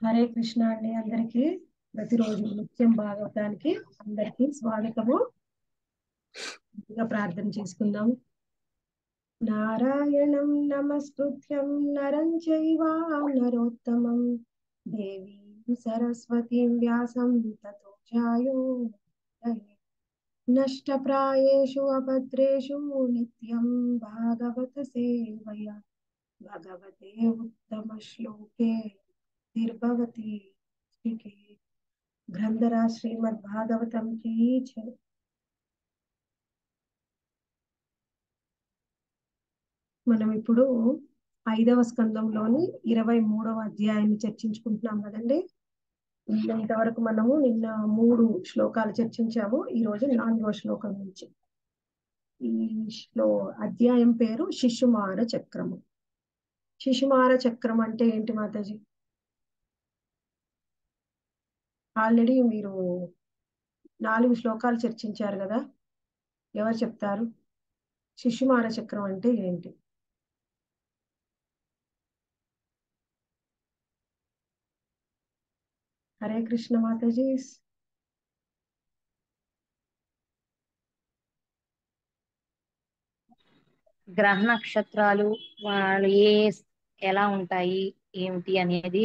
హరే కృష్ణ అండి అందరికీ ప్రతిరోజు నిత్యం భాగవతానికి అందరికీ స్వాగతము ముందుగా ప్రార్థన చేసుకుందాం నారాయణం నమస్కృత్యం నరం చైవ నరోత్తమం దేవీం సరస్వతీం వ్యాసం తతో జాయో నష్టప్రాయేషు అభద్రేషు నిత్యం భాగవత సేవయ భగవతే ఉత్తమ శ్లోకే నిర్భవతి శ్రీకి గ్రంథరా శ్రీమద్ భాగవతం కి జై మనం ఇప్పుడు ఐదవ స్కందంలోని ఇరవై మూడవ అధ్యాయాన్ని చర్చించుకుంటున్నాం కదండి ఇంతవరకు మనము నిన్న మూడు శ్లోకాలు చర్చించాము ఈ రోజు నాలుగవ శ్లోకం నుంచి ఈ శ్లో అధ్యాయం పేరు శిశుమార చక్రము శిశుమార చక్రం అంటే ఏంటి మాతాజీ ఆల్రెడీ మీరు నాలుగు శ్లోకాలు చర్చించారు కదా ఎవరు చెప్తారు శిశుమార చక్రం అంటే ఏంటి హరే కృష్ణ మాతాజీ గ్రహ నక్షత్రాలు వాళ్ళు ఏ ఎలా ఉంటాయి ఏమిటి అనేది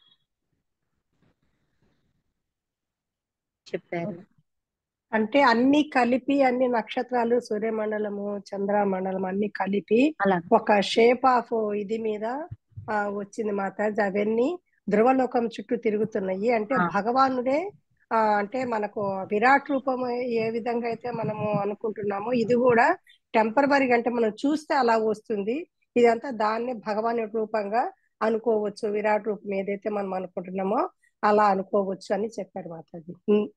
చెప్పారు అంటే అన్ని కలిపి అన్ని నక్షత్రాలు సూర్యమండలము చంద్రమండలం అన్ని కలిపి అలా ఒక షేప్ ఆఫ్ ఇది మీద ఆ వచ్చింది మాతాజీ అవన్నీ ధ్రువలోకం చుట్టూ తిరుగుతున్నాయి అంటే ఆ. భగవానుడే ఆ అంటే మనకు విరాట్ రూపం ఏ విధంగా అయితే మనము అనుకుంటున్నామో ఇది కూడా టెంపరవరీగా అంటే మనం చూస్తే అలా వస్తుంది ఇదంతా దాన్ని భగవాన్ రూపంగా అనుకోవచ్చు విరాట్ రూపం ఏదైతే మనం అనుకుంటున్నామో అలా అనుకోవచ్చు అని చెప్పారు మాతాజీ ఉమ్.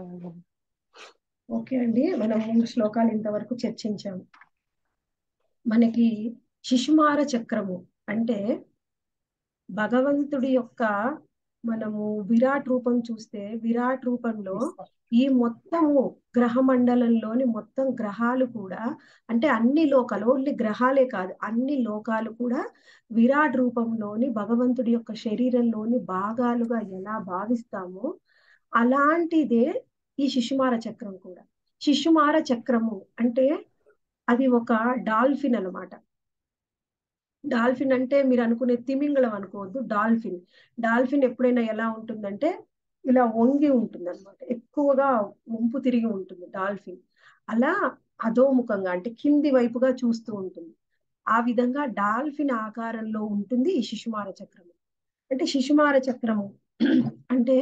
ఓకే అండి మనం మూడు శ్లోకాలు ఇంతవరకు చర్చించాము మనకి శిశుమార చక్రము అంటే భగవంతుడి యొక్క మనము విరాట్ రూపం చూస్తే విరాట్ రూపంలో ఈ మొత్తము గ్రహ మండలంలోని మొత్తం గ్రహాలు కూడా అంటే అన్ని లోకాలు ఓన్లీ గ్రహాలే కాదు అన్ని లోకాలు కూడా విరాట్ రూపంలోని భగవంతుడి యొక్క శరీరంలోని భాగాలుగా ఎలా భావిస్తామో అలాంటిదే ఈ శిశుమార చక్రం కూడా శిశుమార చక్రము అంటే అది ఒక డాల్ఫిన్ అన్నమాట డాల్ఫిన్ అంటే మీరు అనుకునే తిమింగళం అనుకోవద్దు డాల్ఫిన్ డాల్ఫిన్ ఎప్పుడైనా ఎలా ఉంటుందంటే ఇలా వంగి ఉంటుంది అనమాట ఎక్కువగా వంపు తిరిగి ఉంటుంది డాల్ఫిన్ అలా అధోముఖంగా అంటే కింది వైపుగా చూస్తూ ఉంటుంది ఆ విధంగా డాల్ఫిన్ ఆకారంలో ఉంటుంది ఈ శిశుమార చక్రము అంటే శిశుమార చక్రము అంటే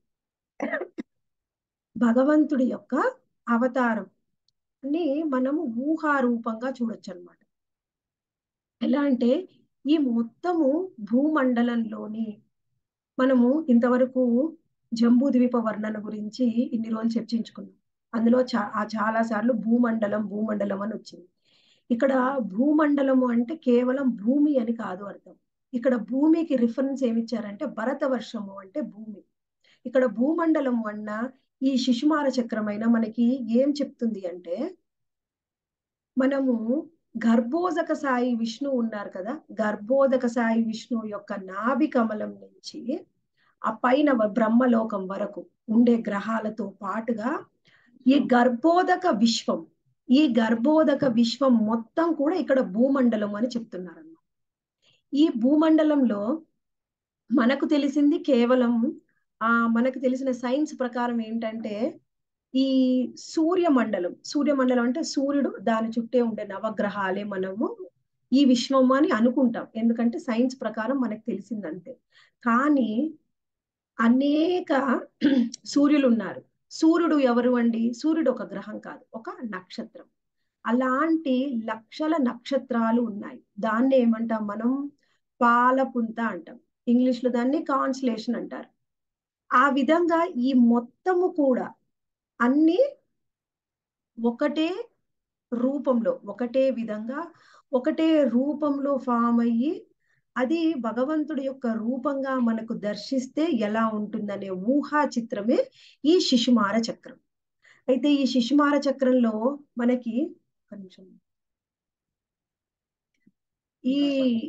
భగవంతుడి యొక్క అవతారం అని మనము ఊహారూపంగా చూడొచ్చు అనమాట ఎలా అంటే ఈ మొత్తము భూమండలంలోని మనము ఇంతవరకు జంబూ ద్వీప వర్ణన గురించి ఇన్ని రోజులు చర్చించుకున్నాం అందులో చా ఆ చాలా సార్లు భూమండలం భూమండలం అని వచ్చింది ఇక్కడ భూమండలము అంటే కేవలం భూమి అని కాదు అర్థం ఇక్కడ భూమికి రిఫరెన్స్ ఏమిచ్చారంటే భరత వర్షము అంటే భూమి ఇక్కడ భూమండలము అన్న ఈ శిశుమార చక్రమైన మనకి ఏం చెప్తుంది అంటే మనము గర్భోదక సాయి విష్ణు ఉన్నారు కదా గర్భోదక సాయి విష్ణు యొక్క నాభి కమలం నుంచి ఆ పైన బ్రహ్మలోకం వరకు ఉండే గ్రహాలతో పాటుగా ఈ గర్భోదక విశ్వం ఈ గర్భోదక విశ్వం మొత్తం కూడా ఇక్కడ భూమండలం అని చెప్తున్నారన్నమాట ఈ భూమండలంలో మనకు తెలిసింది కేవలం ఆ మనకు తెలిసిన సైన్స్ ప్రకారం ఏంటంటే ఈ సూర్యమండలం సూర్యమండలం అంటే సూర్యుడు దాని చుట్టే ఉండే నవగ్రహాలే మనము ఈ విశ్వం అని అనుకుంటాం ఎందుకంటే సైన్స్ ప్రకారం మనకు తెలిసిందంతే కానీ అనేక సూర్యులు ఉన్నారు సూర్యుడు ఎవరు అండి సూర్యుడు ఒక గ్రహం కాదు ఒక నక్షత్రం అలాంటి లక్షల నక్షత్రాలు ఉన్నాయి దాన్ని ఏమంటాం మనం పాలపుంత అంటాం ఇంగ్లీష్ లో దాన్ని కాన్స్లేషన్ అంటారు ఆ విధంగా ఈ మొత్తము కూడా అన్ని ఒకటే రూపంలో ఒకటే విధంగా ఒకటే రూపంలో ఫామ్ అయ్యి అది భగవంతుడి యొక్క రూపంగా మనకు దర్శిస్తే ఎలా ఉంటుందనే ఊహా చిత్రమే ఈ శిశుమార చక్రం అయితే ఈ శిశుమార చక్రంలో మనకి ఒక నిమిషం ఈ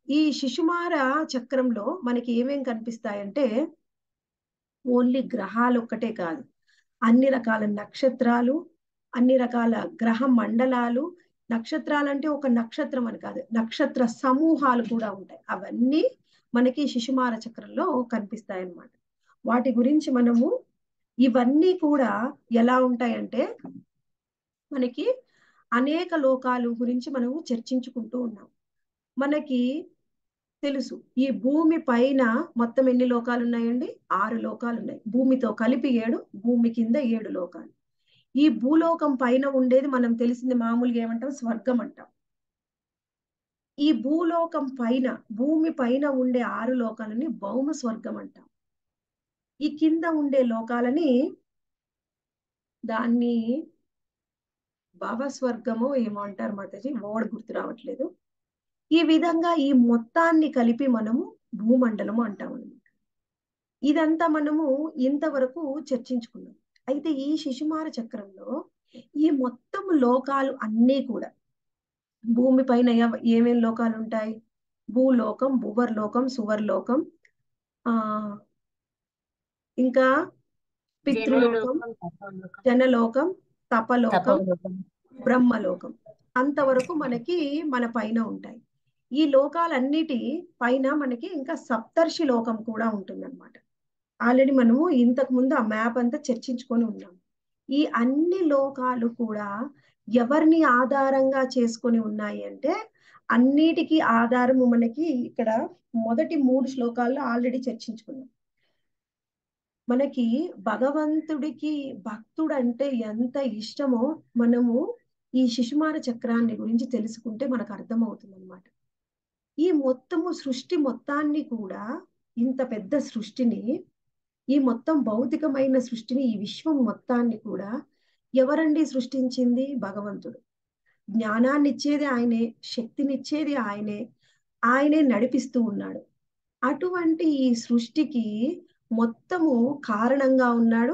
ఈ శిశుమార చక్రంలో మనకి ఏమేం కనిపిస్తాయంటే ఓన్లీ గ్రహాలు ఒక్కటే కాదు అన్ని రకాల నక్షత్రాలు అన్ని రకాల గ్రహ మండలాలు నక్షత్రాలంటే ఒక నక్షత్రం అని కాదు నక్షత్ర సమూహాలు కూడా ఉంటాయి అవన్నీ మనకి శిశుమార చక్రంలో కనిపిస్తాయి అన్నమాట వాటి గురించి మనము ఇవన్నీ కూడా ఎలా ఉంటాయంటే మనకి అనేక లోకాలు గురించి మనము చర్చించుకుంటూ ఉన్నాం మనకి తెలుసు ఈ భూమి పైన మొత్తం ఎన్ని లోకాలు ఉన్నాయండి ఆరు లోకాలు ఉన్నాయి భూమితో కలిపి ఏడు భూమి కింద ఏడు లోకాలు ఈ భూలోకం పైన ఉండేది మనం తెలిసింది మామూలుగా ఏమంటాం స్వర్గం అంటాం ఈ భూలోకం పైన భూమి పైన ఉండే ఆరు లోకాలని భౌమ స్వర్గం అంటాం ఈ కింద ఉండే లోకాలని దాన్ని భావస్వర్గమో ఏమో అంటారు మాతాజీ ఓడ గుర్తు రావట్లేదు ఈ విధంగా ఈ మొత్తాన్ని కలిపి మనము భూమండలము అంటాం అనమాట ఇదంతా మనము ఇంతవరకు చర్చించుకున్నాం అయితే ఈ శిశుమార చక్రంలో ఈ మొత్తం లోకాలు అన్నీ కూడా భూమి పైన ఎవ- ఏమేం లోకాలు ఉంటాయి భూలోకం భువర్లోకం సువర్లోకం ఆ ఇంకా పితృలోకం జనలోకం తపలోకం తపోలోకం బ్రహ్మలోకం అంతవరకు మనకి మన పైన ఉంటాయి ఈ లోకాలన్నిటి పైన మనకి ఇంకా సప్తర్షి లోకం కూడా ఉంటుందన్నమాట ఆల్రెడీ మనము ఇంతకు ముందు ఆ మ్యాప్ అంతా చర్చించుకొని ఉన్నాం ఈ అన్ని లోకాలు కూడా ఎవరిని ఆధారంగా చేసుకొని ఉన్నాయి అంటే అన్నిటికీ ఆధారము మనకి ఇక్కడ మొదటి మూడు శ్లోకాల్లో ఆల్రెడీ చర్చించుకున్నాం మనకి భగవంతుడికి భక్తుడంటే ఎంత ఇష్టమో మనము ఈ శిశుమార చక్రాన్ని గురించి తెలుసుకుంటే మనకు అర్థమవుతుంది అనమాట ఈ మొత్తము సృష్టి మొత్తాన్ని కూడా ఇంత పెద్ద సృష్టిని ఈ మొత్తం భౌతికమైన సృష్టిని ఈ విశ్వం మొత్తాన్ని కూడా ఎవరండి సృష్టించింది భగవంతుడు జ్ఞానాన్ని ఇచ్చేది ఆయనే శక్తినిచ్చేది ఆయనే ఆయనే నడిపిస్తూ ఉన్నాడు అటువంటి ఈ సృష్టికి మొత్తము కారణంగా ఉన్నాడు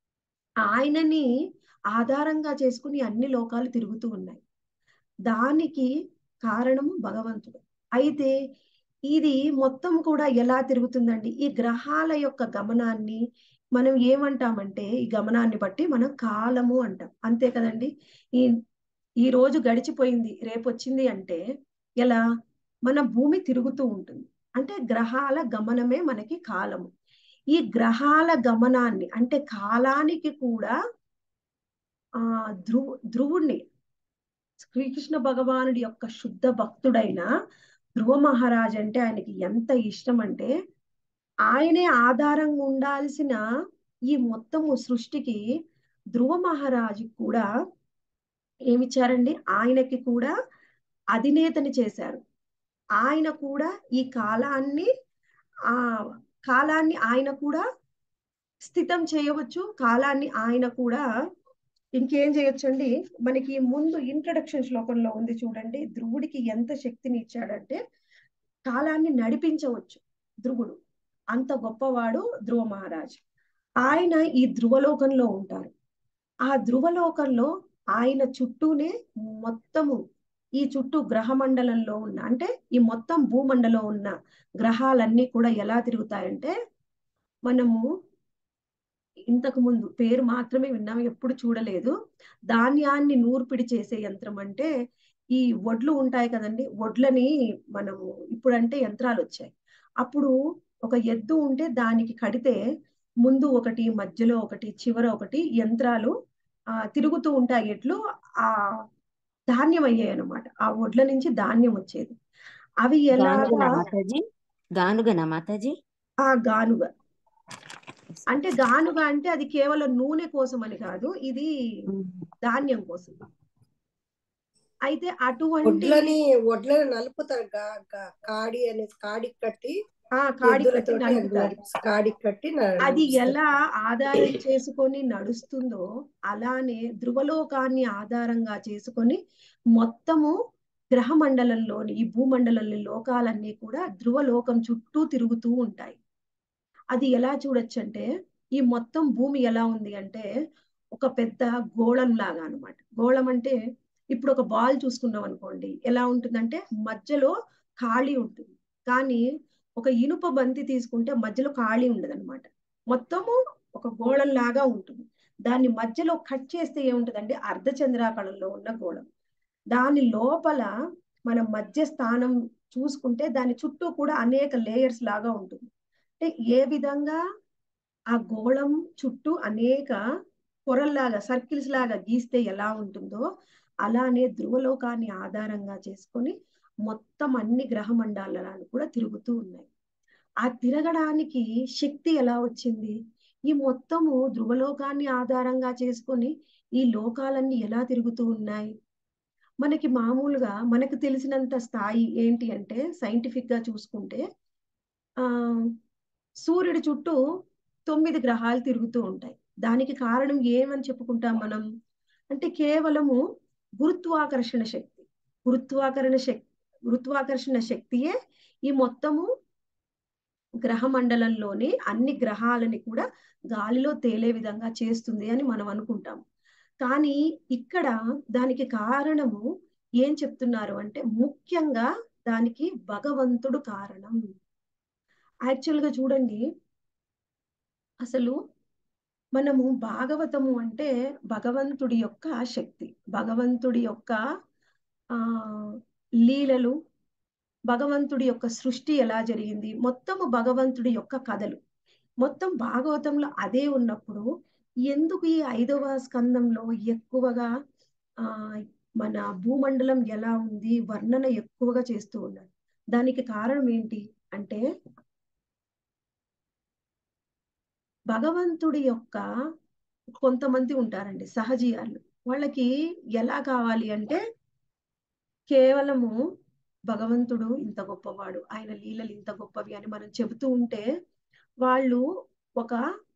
ఆయనని ఆధారంగా చేసుకుని అన్ని లోకాలు తిరుగుతూ ఉన్నాయి దానికి కారణము భగవంతుడు అయితే ఇది మొత్తం కూడా ఎలా తిరుగుతుందండి ఈ గ్రహాల యొక్క గమనాన్ని మనం ఏమంటామంటే ఈ గమనాన్ని బట్టి మనం కాలము అంటాం అంతే కదండి ఈ ఈ రోజు గడిచిపోయింది రేపు వచ్చింది అంటే ఎలా మన భూమి తిరుగుతూ ఉంటుంది అంటే గ్రహాల గమనమే మనకి కాలము ఈ గ్రహాల గమనాన్ని అంటే కాలానికి కూడా ఆ ధ్రువు ధ్రువుణ్ణి శ్రీకృష్ణ భగవానుడి యొక్క శుద్ధ భక్తుడైన ధ్రువ మహారాజ్ అంటే ఆయనకి ఎంత ఇష్టం అంటే ఆయనే ఆధారంగా ఉండాల్సిన ఈ మొత్తము సృష్టికి ధ్రువ మహారాజు కూడా ఏమిచ్చారండి ఆయనకి కూడా అధినేతని చేశారు ఆయన కూడా ఈ కాలాన్ని ఆ కాలాన్ని ఆయన కూడా స్థితం చేయవచ్చు కాలాన్ని ఆయన కూడా ఇంకేం చేయొచ్చండి మనకి ముందు ఇంట్రడక్షన్ శ్లోకంలో ఉంది చూడండి ధ్రువుడికి ఎంత శక్తిని ఇచ్చాడంటే కాలాన్ని నడిపించవచ్చు ధ్రువుడు అంత గొప్పవాడు ధ్రువ మహారాజ్ ఆయన ఈ ధ్రువలోకంలో ఉంటారు ఆ ధ్రువలోకంలో ఆయన చుట్టూనే మొత్తము ఈ చుట్టూ గ్రహ మండలంలో ఉన్న అంటే ఈ మొత్తం భూమండలం ఉన్న గ్రహాలన్నీ కూడా ఎలా తిరుగుతాయంటే మనము ఇంతకు ముందు పేరు మాత్రమే విన్నాము ఎప్పుడు చూడలేదు ధాన్యాన్ని నూర్పిడి చేసే యంత్రం అంటే ఈ వడ్లు ఉంటాయి కదండి వడ్లని మనము ఇప్పుడంటే యంత్రాలు వచ్చాయి అప్పుడు ఒక ఎద్దు ఉంటే దానికి కడితే ముందు ఒకటి మధ్యలో ఒకటి చివర ఒకటి యంత్రాలు ఆ తిరుగుతూ ఉంటాయి ఎట్లు ఆ ధాన్యం అయ్యాయి అనమాట ఆ వడ్ల నుంచి ధాన్యం వచ్చేది అవి గానుగనా ఎలాగా మాతాజీ గానుగనా మాతాజీ ఆ గానుగ అంటే గానుగ అంటే అది కేవలం నూనె కోసం అని కాదు ఇది ధాన్యం కోసం అయితే అటువంటి వడ్లని వడ్లని నలుపుతారు గా- గా- కాడి అనేసి కాడి కట్టి ఆ కాడి కట్టి ఎద్దులతోటి అది నలుపుతారు నడిపి- కాడి కట్టి న- అది నడిపిస్తారు. ఎలా ఆధారం చేసుకొని నడుస్తుందో అలానే ధ్రువలోకాన్ని ఆధారంగా చేసుకొని మొత్తము గ్రహ మండలంలోని ఈ భూమండలంలోని లోకాలన్నీ కూడా ధ్రువలోకం చుట్టూ తిరుగుతూ ఉంటాయి అది ఎలా చూడొచ్చు అంటే ఈ మొత్తం భూమి ఎలా ఉంది అంటే ఒక పెద్ద గోళం లాగా అనమాట గోళం అంటే ఇప్పుడు ఒక బాల్ చూసుకున్నాం అనుకోండి ఎలా ఉంటుందంటే మధ్యలో ఖాళీ ఉంటుంది కానీ ఒక ఇనుప బంతి తీసుకుంటే మధ్యలో ఖాళీ ఉండదన్నమాట మొత్తము ఒక గోళంలాగా ఉంటుంది దాన్ని మధ్యలో కట్ చేస్తే ఏముంటదంటే అర్ధచంద్రాకారంలో ఉన్న గోళం దాని లోపల మన మధ్య స్థానం చూసుకుంటే దాని చుట్టూ కూడా అనేక లేయర్స్ లాగా ఉంటుంది అంటే ఏ విధంగా ఆ గోళం చుట్టూ అనేక పొరల్లాగా సర్కిల్స్ లాగా గీస్తే ఎలా ఉంటుందో అలానే ధ్రువలోకాన్ని ఆధారంగా చేసుకొని మొత్తం అన్ని గ్రహ మండలాలు కూడా తిరుగుతూ ఉన్నాయి ఆ తిరగడానికి శక్తి ఎలా వచ్చింది ఈ మొత్తము ధ్రువలోకాన్ని ఆధారంగా చేసుకొని ఈ లోకాలన్నీ ఎలా తిరుగుతూ ఉన్నాయి మనకి మామూలుగా మనకు తెలిసినంత స్థాయి ఏంటి అంటే సైంటిఫిక్ గా చూసుకుంటే ఆ సూర్యుడి చుట్టూ తొమ్మిది గ్రహాలు తిరుగుతూ ఉంటాయి దానికి కారణం ఏమని చెప్పుకుంటాం మనం అంటే కేవలము గురుత్వాకర్షణ శక్తి గురుత్వాకరణ శక్తి గురుత్వాకర్షణ శక్తియే ఈ మొత్తము గ్రహ మండలంలోని అన్ని గ్రహాలని కూడా గాలిలో తేలే విధంగా చేస్తుంది అని మనం అనుకుంటాం కానీ ఇక్కడ దానికి కారణము ఏం చెప్తున్నారు అంటే ముఖ్యంగా దానికి భగవంతుడు కారణం యాక్చువల్ గా చూడండి అసలు మనము భాగవతము అంటే భగవంతుడి యొక్క శక్తి భగవంతుడి యొక్క ఆ లీలలు భగవంతుడి యొక్క సృష్టి ఎలా జరిగింది మొత్తము భగవంతుడి యొక్క కథలు మొత్తం భాగవతంలో అదే ఉన్నప్పుడు ఎందుకు ఈ ఐదవ స్కందంలో ఎక్కువగా ఆ మన భూమండలం ఎలా ఉంది వర్ణన ఎక్కువగా చేస్తూ ఉన్నారు దానికి కారణం ఏంటి అంటే భగవంతుడి యొక్క కొంతమంది ఉంటారండి సహజీయాలు వాళ్ళకి ఎలా కావాలి అంటే కేవలము భగవంతుడు ఇంత గొప్పవాడు ఆయన లీలలు ఇంత గొప్పవి అని మనం చెబుతూ ఉంటే వాళ్ళు ఒక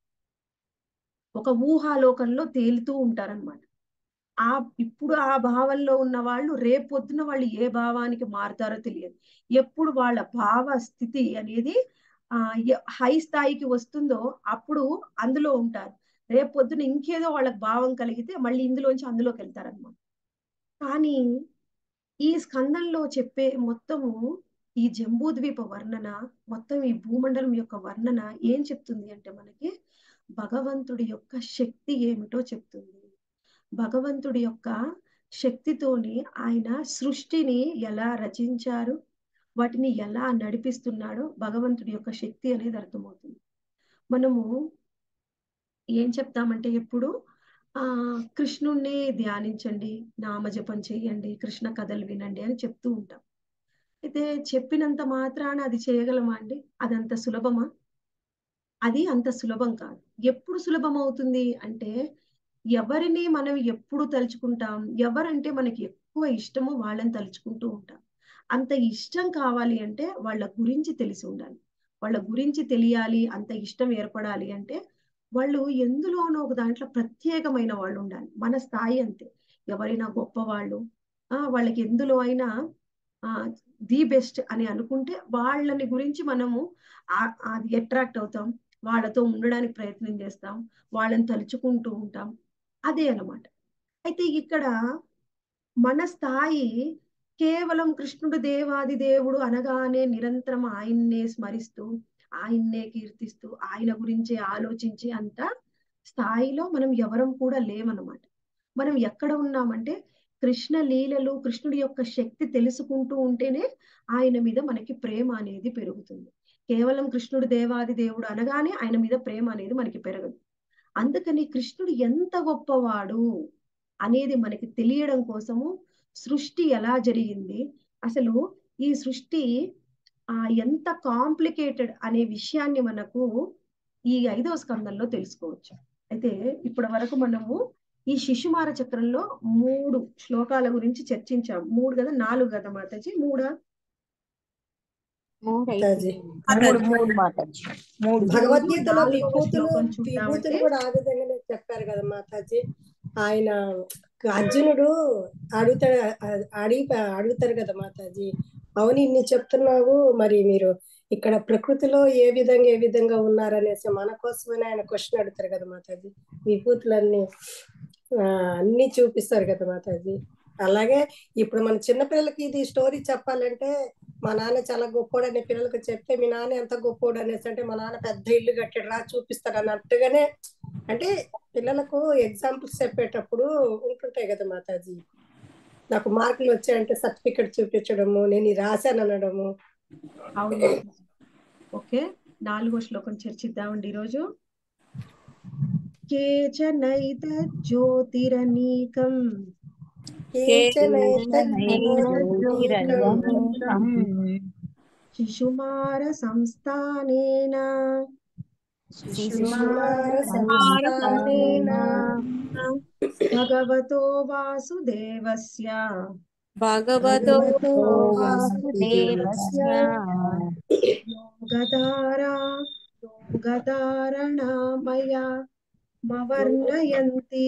ఒక ఊహాలోకంలో తేలుతూ ఉంటారనమాట ఆ ఇప్పుడు ఆ భావంలో ఉన్న వాళ్ళు రేపొద్దున వాళ్ళు ఏ భావానికి మారుతారో తెలియదు ఎప్పుడు వాళ్ళ భావ స్థితి అనేది ఆ హై స్థాయికి వస్తుందో అప్పుడు అందులో ఉంటారు రేపొద్దున ఇంకేదో వాళ్ళకి భావం కలిగితే మళ్ళీ ఇందులోంచి అందులోకి వెళ్తారనమాట కానీ ఈ స్కందంలో చెప్పే మొత్తము ఈ జంబూద్వీప వర్ణన మొత్తం ఈ భూమండలం యొక్క వర్ణన ఏం చెప్తుంది అంటే మనకి భగవంతుడి యొక్క శక్తి ఏమిటో చెప్తుంది భగవంతుడి యొక్క శక్తితోని ఆయన సృష్టిని ఎలా రచించారు వాటిని ఎలా నడిపిస్తున్నాడో భగవంతుడి యొక్క శక్తి అనేది అర్థమవుతుంది మనము ఏం చెప్తామంటే ఎప్పుడు ఆ కృష్ణుణ్ణి ధ్యానించండి నామజపం చేయండి కృష్ణ కథలు వినండి అని చెప్తూ ఉంటాం అయితే చెప్పినంత మాత్రాన అది చేయగలమా అండి అదంత సులభమా అది అంత సులభం కాదు ఎప్పుడు సులభం అవుతుంది అంటే ఎవరిని మనం ఎప్పుడు తలుచుకుంటాం ఎవరంటే మనకి ఎక్కువ ఇష్టమో వాళ్ళని తలుచుకుంటూ ఉంటాం అంత ఇష్టం కావాలి అంటే వాళ్ళ గురించి తెలిసి ఉండాలి వాళ్ళ గురించి తెలియాలి అంత ఇష్టం ఏర్పడాలి అంటే వాళ్ళు ఎందులోనో ఒక దాంట్లో ప్రత్యేకమైన వాళ్ళు ఉండాలి మన స్థాయి అంతే ఎవరైనా గొప్ప వాళ్ళు ఆ వాళ్ళకి ఎందులో అయినా ఆ ది బెస్ట్ అని అనుకుంటే వాళ్ళని గురించి మనము అది అట్రాక్ట్ అవుతాం వాళ్ళతో ఉండడానికి ప్రయత్నం చేస్తాం వాళ్ళని తలుచుకుంటూ ఉంటాం అదే అనమాట అయితే ఇక్కడ మన స్థాయి కేవలం కృష్ణుడు దేవాది దేవుడు అనగానే నిరంతరం ఆయన్నే స్మరిస్తూ ఆయన్నే కీర్తిస్తూ ఆయన గురించే ఆలోచించి అంత స్థాయిలో మనం ఎవరం కూడా లేమన్నమాట మనం ఎక్కడ ఉన్నామంటే కృష్ణ లీలలు కృష్ణుడి యొక్క శక్తి తెలుసుకుంటూ ఉంటేనే ఆయన మీద మనకి ప్రేమ అనేది పెరుగుతుంది కేవలం కృష్ణుడు దేవాది దేవుడు అనగానే ఆయన మీద ప్రేమ అనేది మనకి పెరగదు అందుకని కృష్ణుడు ఎంత గొప్పవాడు అనేది మనకి తెలియడం కోసము సృష్టి ఎలా జరిగింది అసలు ఈ సృష్టి ఆ ఎంత కాంప్లికేటెడ్ అనే విషయాన్ని మనకు ఈ ఐదవ స్కందంలో తెలుసుకోవచ్చు అయితే ఇప్పటి వరకు మనము ఈ శిశుమార చక్రంలో మూడు శ్లోకాల గురించి చర్చించాం మూడు కదా నాలుగు కదా మాతాజీ మూడా మాతాజీ. మూడు మూడు మాతాజీ మూడు భగవద్గీతలో నాలుగవ విభూతులు శ్లోకం విభూతులు చూద్దామంటే కూడా ఆ విధంగానే చెప్పారు కదా మాతాజీ ఆయన అర్జునుడు అడుగుతాడు అడిగి అడుగుతారు కదా మాతాజీ అవును ఇన్ని చెప్తున్నావు మరి మీరు ఇక్కడ ప్రకృతిలో ఏ విధంగా ఏ విధంగా ఉన్నారనేసి మన కోసమని ఆయన క్వశ్చన్ అడుగుతారు కదా మాతాజీ విభూతులన్నీ ఆ అన్ని చూపిస్తారు కదా మాతాజీ అలాగే ఇప్పుడు మన చిన్నపిల్లలకి ఇది స్టోరీ చెప్పాలంటే మా నాన్న చాలా గొప్పోడు అనే పిల్లలకు చెప్తే మీ నాన్న ఎంత గొప్పోడు అనేసి అంటే మా నాన్న పెద్ద ఇల్లు కట్టాడు రా చూపిస్తాడు అన్నట్టుగానే అంటే పిల్లలకు ఎగ్జాంపుల్స్ చెప్పేటప్పుడు ఉంటుంటాయి కదా మాతాజీ నాకు మార్కులు వచ్చాయంటే సర్టిఫికెట్ చూపించడము నేను ఇది రాశాను అనడము అవును ఓకే నాలుగో శ్లోకం చర్చిద్దామండి ఈరోజు కేచనైత జ్యోతిరనీకం శిశుమార సంస్థానేన భగవతో వాసుదేవస్య భగవతో వాసుదేవస్య యోగధారా యోగధారణమయ మవర్ణయంతి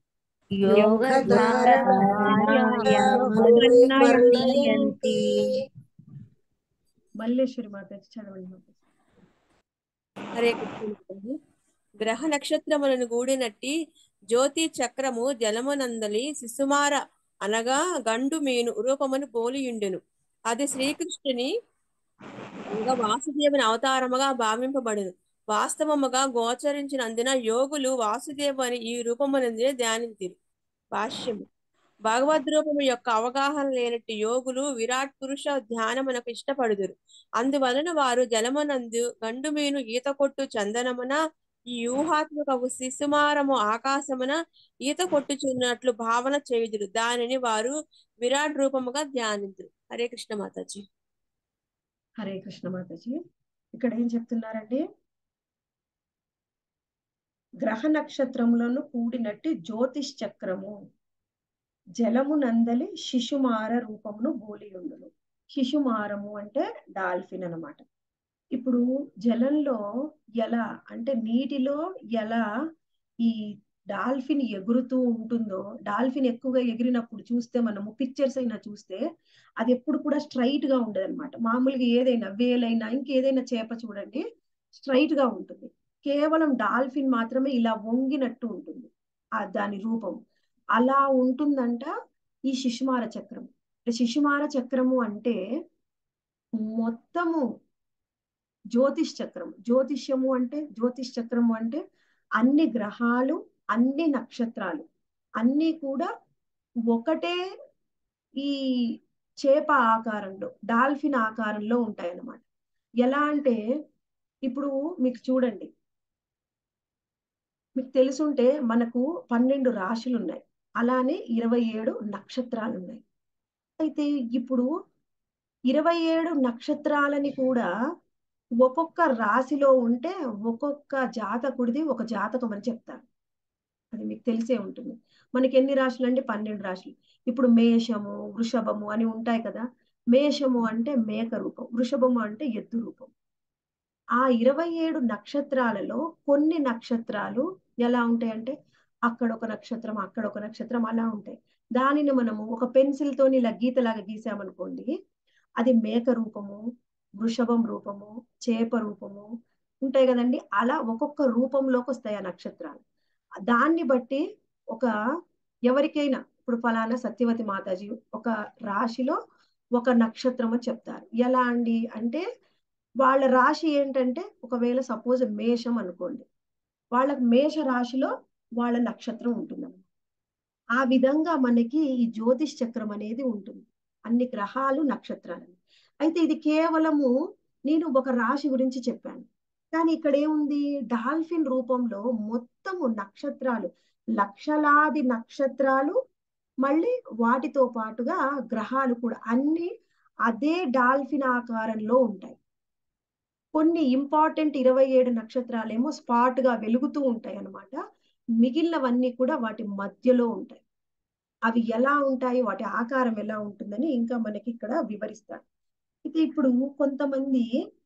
వర్ణయంతి మల్లేశ్వరి మాత చదవండి మాత హరే కృష్ణ మాతాజీ. గ్రహ నక్షత్రములను గూడినట్టి జ్యోతి చక్రము జలమునందలి శిశుమార అనగా గండు మీను రూపమును పోలియుండెను అది శ్రీకృష్ణుని అనగా వాసుదేవుని అవతారముగా భావింపబడును వాస్తవముగా గోచరించినందున యోగులు వాసుదేవు అని ఈ రూపమునందే ధ్యానించిరి భాష్యము భగవద్ రూపము యొక్క అవగాహన లేనట్టు యోగులు విరాట్ పురుష ధ్యానమునకు ఇష్టపడుదురు అందువలన వారు జలమునందు గండుమీను ఈత కొట్టు చందనమున ఈ ఊహాత్మక శిశుమారము ఆకాశమున ఈత కొట్టుచున్నట్లు భావన చేయుదురు దానిని వారు విరాట్ రూపముగా ధ్యానించురు హరే కృష్ణ మాతాజీ హరే కృష్ణ మాతాజీ ఇక్కడ ఏం చెప్తున్నారండి గ్రహ నక్షత్రములను కూడినట్టి జ్యోతిష్ చక్రము జలము నందలి శిశుమార రూపమును బోలియుండును శిశుమారము అంటే డాల్ఫిన్ అన్నమాట ఇప్పుడు జలంలో ఎలా అంటే నీటిలో ఎలా ఈ డాల్ఫిన్ ఎగురుతూ ఉంటుందో డాల్ఫిన్ ఎక్కువగా ఎగిరినప్పుడు చూస్తే మనము పిక్చర్స్ అయినా చూస్తే అది ఎప్పుడు కూడా స్ట్రైట్ గా ఉండదు అనమాట మామూలుగా ఏదైనా వేలైనా ఇంకేదైనా చేప చూడండి స్ట్రైట్ గా ఉంటుంది కేవలం డాల్ఫిన్ మాత్రమే ఇలా వంగినట్టు ఉంటుంది ఆ దాని రూపం అలా ఉంటుందంట ఈ శిశుమార చక్రం శిశుమార చక్రము అంటే మొత్తము జ్యోతిష్ చక్రం జ్యోతిష్యము అంటే జ్యోతిష్ చక్రము అంటే అన్ని గ్రహాలు అన్ని నక్షత్రాలు అన్ని కూడా ఒకటే ఈ చేప ఆకారంలో డాల్ఫిన్ ఆకారంలో ఉంటాయి అన్నమాట ఎలా అంటే ఇప్పుడు మీకు చూడండి మీకు తెలుసుంటే మనకు పన్నెండు రాశులు ఉన్నాయి అలానే ఇరవై ఏడు నక్షత్రాలు ఉన్నాయి అయితే ఇప్పుడు ఇరవై ఏడు నక్షత్రాలని కూడా ఒక్కొక్క రాశిలో ఉంటే ఒక్కొక్క జాతకుడిది ఒక జాతకం అని చెప్తారు అది మీకు తెలిసే ఉంటుంది మనకి ఎన్ని రాశులు అంటే పన్నెండు రాశులు ఇప్పుడు మేషము వృషభము అని ఉంటాయి కదా మేషము అంటే మేక రూపం వృషభము అంటే ఎద్దు రూపం ఆ ఇరవై ఏడు నక్షత్రాలలో కొన్ని నక్షత్రాలు ఎలా ఉంటాయి అంటే అక్కడ ఒక నక్షత్రం అక్కడ ఒక నక్షత్రం అలా ఉంటాయి దానిని మనము ఒక పెన్సిల్ తోని ఇలా గీతలాగా గీసామనుకోండి అది మేక రూపము వృషభం రూపము చేప రూపము ఉంటాయి కదండి అలా ఒక్కొక్క రూపంలోకి వస్తాయి ఆ నక్షత్రాలు దాన్ని బట్టి ఒక ఎవరికైనా ఇప్పుడు ఫలానా సత్యవతి మాతాజీ ఒక రాశిలో ఒక నక్షత్రం అని చెప్తారు ఎలా అండి అంటే వాళ్ళ రాశి ఏంటంటే ఒకవేళ సపోజ్ మేషం అనుకోండి వాళ్ళకి మేష రాశిలో వాళ్ళ నక్షత్రం ఉంటుంది ఆ విధంగా మనకి ఈ జ్యోతిష్ చక్రం అనేది ఉంటుంది అన్ని గ్రహాలు నక్షత్రాలు అయితే ఇది కేవలము నేను ఒక రాశి గురించి చెప్పాను కానీ ఇక్కడ ఏముంది డాల్ఫిన్ రూపంలో మొత్తము నక్షత్రాలు లక్షలాది నక్షత్రాలు మళ్ళీ వాటితో పాటుగా గ్రహాలు కూడా అన్ని అదే డాల్ఫిన్ ఆకారంలో ఉంటాయి కొన్ని ఇంపార్టెంట్ ఇరవై ఏడు నక్షత్రాలేమో స్పాట్ గా వెలుగుతూ ఉంటాయి అన్నమాట మిగిలినవన్నీ కూడా వాటి మధ్యలో ఉంటాయి అవి ఎలా ఉంటాయి వాటి ఆకారం ఎలా ఉంటుందని ఇంకా మనకి ఇక్కడ వివరిస్తారు అయితే ఇప్పుడు కొంతమంది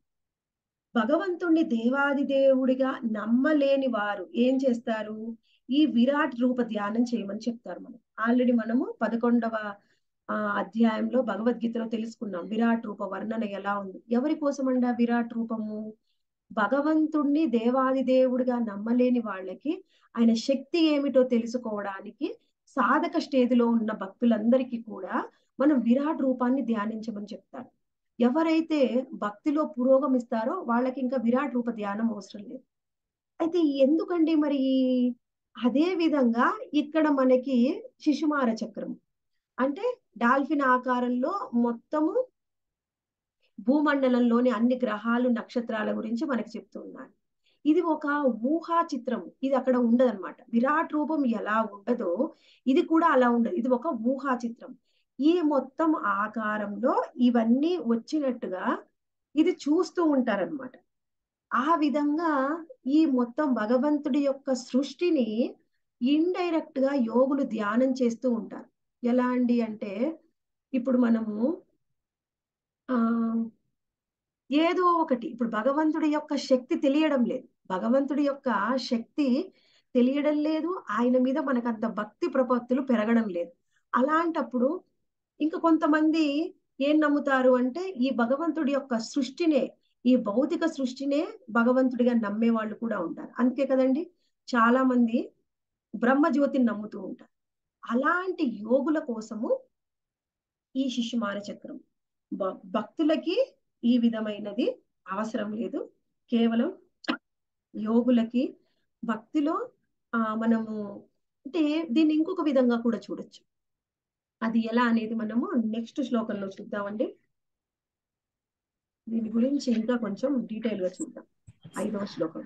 భగవంతుణ్ణి దేవాది దేవుడిగా నమ్మలేని వారు ఏం చేస్తారు ఈ విరాట్ రూప ధ్యానం చేయమని చెప్తారు మనం ఆల్రెడీ మనము పదకొండవ ఆ అధ్యాయంలో భగవద్గీతలో తెలుసుకున్నాం విరాట్ రూప వర్ణన ఎలా ఉంది ఎవరి కోసమండి ఆ విరాట్ రూపము భగవంతుణ్ణి దేవాది దేవుడిగా నమ్మలేని వాళ్ళకి ఆయన శక్తి ఏమిటో తెలుసుకోవడానికి సాధక స్టేజ్లో ఉన్న భక్తులందరికీ కూడా మనం విరాట్ రూపాన్ని ధ్యానించమని చెప్తారు ఎవరైతే భక్తిలో పురోగమిస్తారో వాళ్ళకి ఇంకా విరాట్ రూప ధ్యానం అవసరం లేదు అయితే ఎందుకండి మరి అదే విధంగా ఇక్కడ మనకి శిశుమార చక్రం అంటే డాల్ఫిన్ ఆకారంలో మొత్తము భూమండలంలోని అన్ని గ్రహాలు నక్షత్రాల గురించి మనకి చెప్తున్నారు ఇది ఒక ఊహా చిత్రం ఇది అక్కడ ఉండదన్నమాట విరాట్ రూపం ఎలా ఉండదో ఇది కూడా అలా ఉండదు ఇది ఒక ఊహా చిత్రం ఈ మొత్తం ఆకారంలో ఇవన్నీ వచ్చినట్టుగా ఇది చూస్తూ ఉంటారనమాట ఆ విధంగా ఈ మొత్తం భగవంతుడి యొక్క సృష్టిని ఇండైరెక్ట్ గా యోగులు ధ్యానం చేస్తూ ఉంటారు ఎలా అండి అంటే ఇప్పుడు మనము ఆ ఏదో ఒకటి ఇప్పుడు భగవంతుడి యొక్క శక్తి తెలియడం లేదు భగవంతుడి యొక్క శక్తి తెలియడం లేదు ఆయన మీద మనకు అంత భక్తి ప్రపత్తులు పెరగడం లేదు అలాంటప్పుడు ఇంకా కొంతమంది ఏం నమ్ముతారు అంటే ఈ భగవంతుడి యొక్క సృష్టినే ఈ భౌతిక సృష్టినే భగవంతుడిగా నమ్మే వాళ్ళు కూడా ఉంటారు అందుకే కదండి చాలా మంది బ్రహ్మజ్యోతిని నమ్ముతూ ఉంటారు అలాంటి యోగుల కోసము ఈ శిశుమాన చక్రం భక్తులకి ఈ విధమైనది అవసరం లేదు కేవలం యోగులకి భక్తిలో ఆ మనము అంటే దీన్ని ఇంకొక విధంగా కూడా చూడొచ్చు అది ఎలా అనేది మనము నెక్స్ట్ శ్లోకంలో చూద్దామండి దీని గురించి ఇంకా కొంచెం డీటెయిల్ గా చూద్దాం ఐదవ శ్లోకం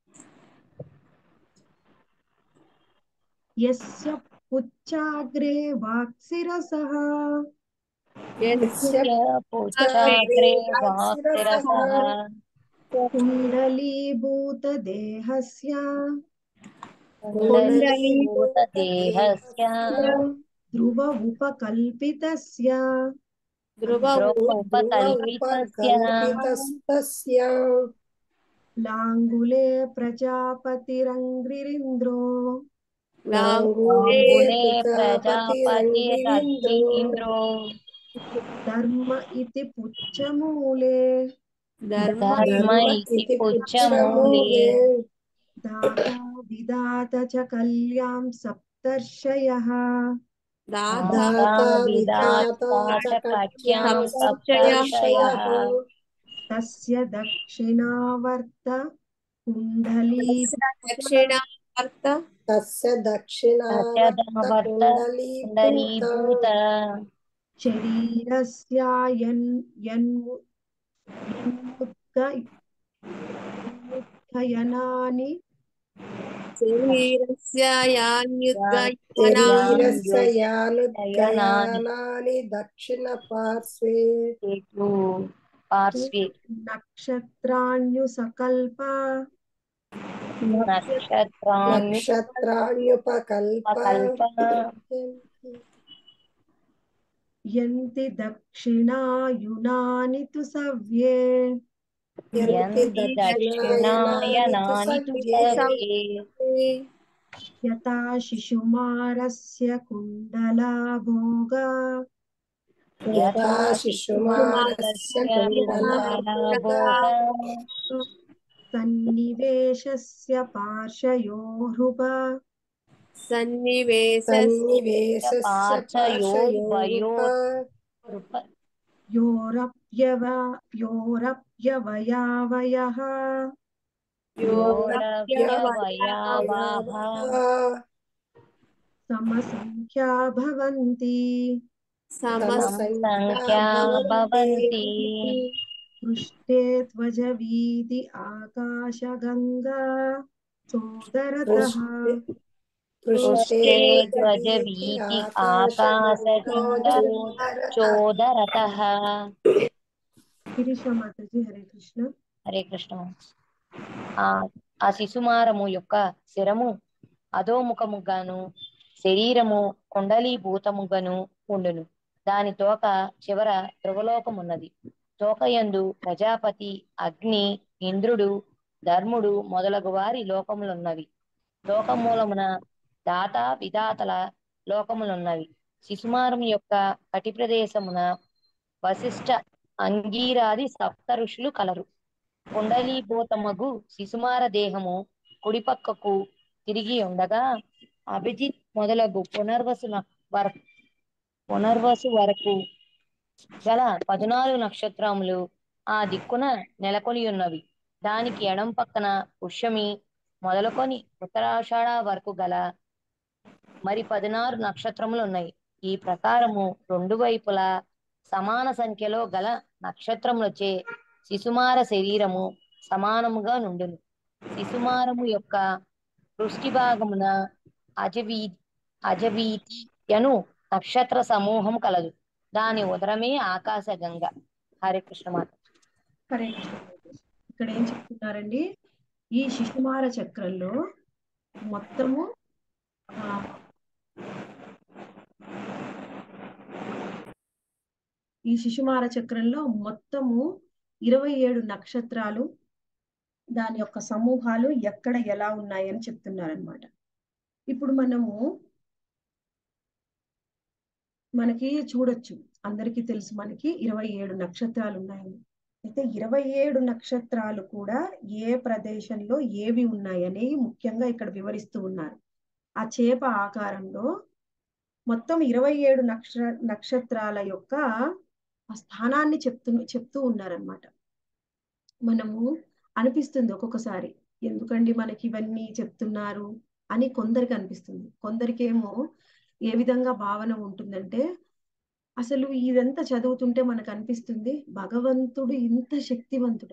యస్య పుచ్చాగ్రే వాక్సిరసః యస్య పుచ్చాగ్రే వాక్సిరసః కుండలీభూత దేహస్య కుండలీభూత దేహస్య ధ్రువ ఉపకల్పితస్య ధ్రువ ఉపకల్పితస్య కల్పితస్తస్య లాంగులే ప్రజాపతిరంగ్రిరింద్రో లాంగూలే లాంగులే ప్రజాపతిరంగిరీంద్రో ప్రజాపతిరగ్నింద్రో ధర్మ ఇతి పుచ్చమూలే ధర్మ ధర్మ ఇతి పుచ్చమూలే దాతా విదాత చ కల్యాం సప్తర్షయః దాత దాతా విధాత విధాత చ కట్యాం సప్తర్షయః తస్య దక్షిణావర్త కుండలీ దక్షిణ భర్త తస్య దక్షిణావర్త దక్షిణావర్త కుండలీభూత కుండలీభూత శరీరస్యాయన్ యన్ము యన్ముద్గ యన్ముద్గయనాని శరీరస్య యాన్యుద్గయనా శరీరస్య యానుద్గయానాని దక్షిణ పార్శ్వే చేతు పార్శ్వే నక్షత్రాణ్యు సకల్ప నక్షత్రాన్ని నక్షత్రాణ్యుపకల్ప కల్ప యంతి దక్షిణాయునాని తు సవ్యే యంతి యంతి దక్షిణాయనాని తు సవ్యే యథా శిశుమారస్య కుండలా భోగ యథా శిశుమారస్య కుండలాభోగ సన్నివేశస్య పార్శ్వయోరుప సన్నివేశ సన్నివేశస్య పార్శ్వయోర్వయోర్ పార్శ్వయోరుప యోరప్యవ యోరప్యవయావయః యోరవ్యవయావాభ సమసంఖ్యా భవంతి సంఖ్యా భవంతి పృష్ఠే త్వజ వీధి ఆకాశగంగా సోదరతః పృష్ఠే ధ్వజవీతి ఆకాశగంగా చోదరతః శిరీష మాతాజీ హరే కృష్ణ హరే కృష్ణ ఆ ఆ శిశుమారము యొక్క శిరము అధోముఖముగాను శరీరము కుండలీభూతముగాను ఉండును దాని తోక చివర ధ్రువలోకమున్నది తోకయందు ప్రజాపతి అగ్ని ఇంద్రుడు ధర్ముడు మొదలగు వారి లోకములున్నవి లోకమూలమున దాత విధాతల లోకములున్నవి శిశుమారం యొక్క కటి ప్రదేశమున వశిష్ట అంగీరాది సప్త ఋషులు కలరు కుండలీభూతమగు శిశుమార దేహము కుడిపక్కకు తిరిగి ఉండగా అభిజిత్ మొదలగు పునర్వసు న- వర పునర్వసు వరకు గల పద్నాలుగు నక్షత్రములు ఆ దిక్కున నెలకొని ఉన్నవి దానికి ఎడం పక్కన పుష్యమి మొదలుకొని ఉత్తరాషాఢ వరకు గల మరి పదినారు నక్షత్రములు ఉన్నాయి ఈ ప్రకారము రెండు వైపులా సమాన సంఖ్యలో గల నక్షత్రములచే శిశుమార శరీరము సమానముగా నుండును శిశుమారము యొక్క పృష్టి భాగమున అజవీ అజవీతి అను నక్షత్ర సమూహం కలదు దాని ఉదరమే ఆకాశ గంగ హరే కృష్ణ మాత హరే కృష్ణ ఇక్కడ ఏం చెప్తున్నారండి ఈ శిశుమార చక్రంలో మొత్తము ఆ, ఈ శిశుమార చక్రంలో మొత్తము ఇరవై ఏడు నక్షత్రాలు దాని యొక్క సమూహాలు ఎక్కడ ఎలా ఉన్నాయని చెప్తున్నారనమాట ఇప్పుడు మనము మనకి చూడొచ్చు అందరికీ తెలుసు మనకి ఇరవై ఏడు నక్షత్రాలు ఉన్నాయని అయితే ఇరవై ఏడు నక్షత్రాలు కూడా ఏ ప్రదేశంలో ఏవి ఉన్నాయని ముఖ్యంగా ఇక్కడ వివరిస్తూ ఉన్నారు ఆ చేప ఆకారంలో మొత్తం ఇరవై ఏడు నక్ష నక్షత్రాల యొక్క ఆ స్థానాన్ని చెప్తూ చెప్తూ ఉన్నారనమాట మనము అనిపిస్తుంది ఒక్కొక్కసారి ఎందుకండి మనకి ఇవన్నీ చెప్తున్నారు అని కొందరికి అనిపిస్తుంది కొందరికేమో ఏ విధంగా భావన ఉంటుందంటే అసలు ఇదంతా చదువుతుంటే మనకు అనిపిస్తుంది భగవంతుడు ఇంత శక్తివంతుడు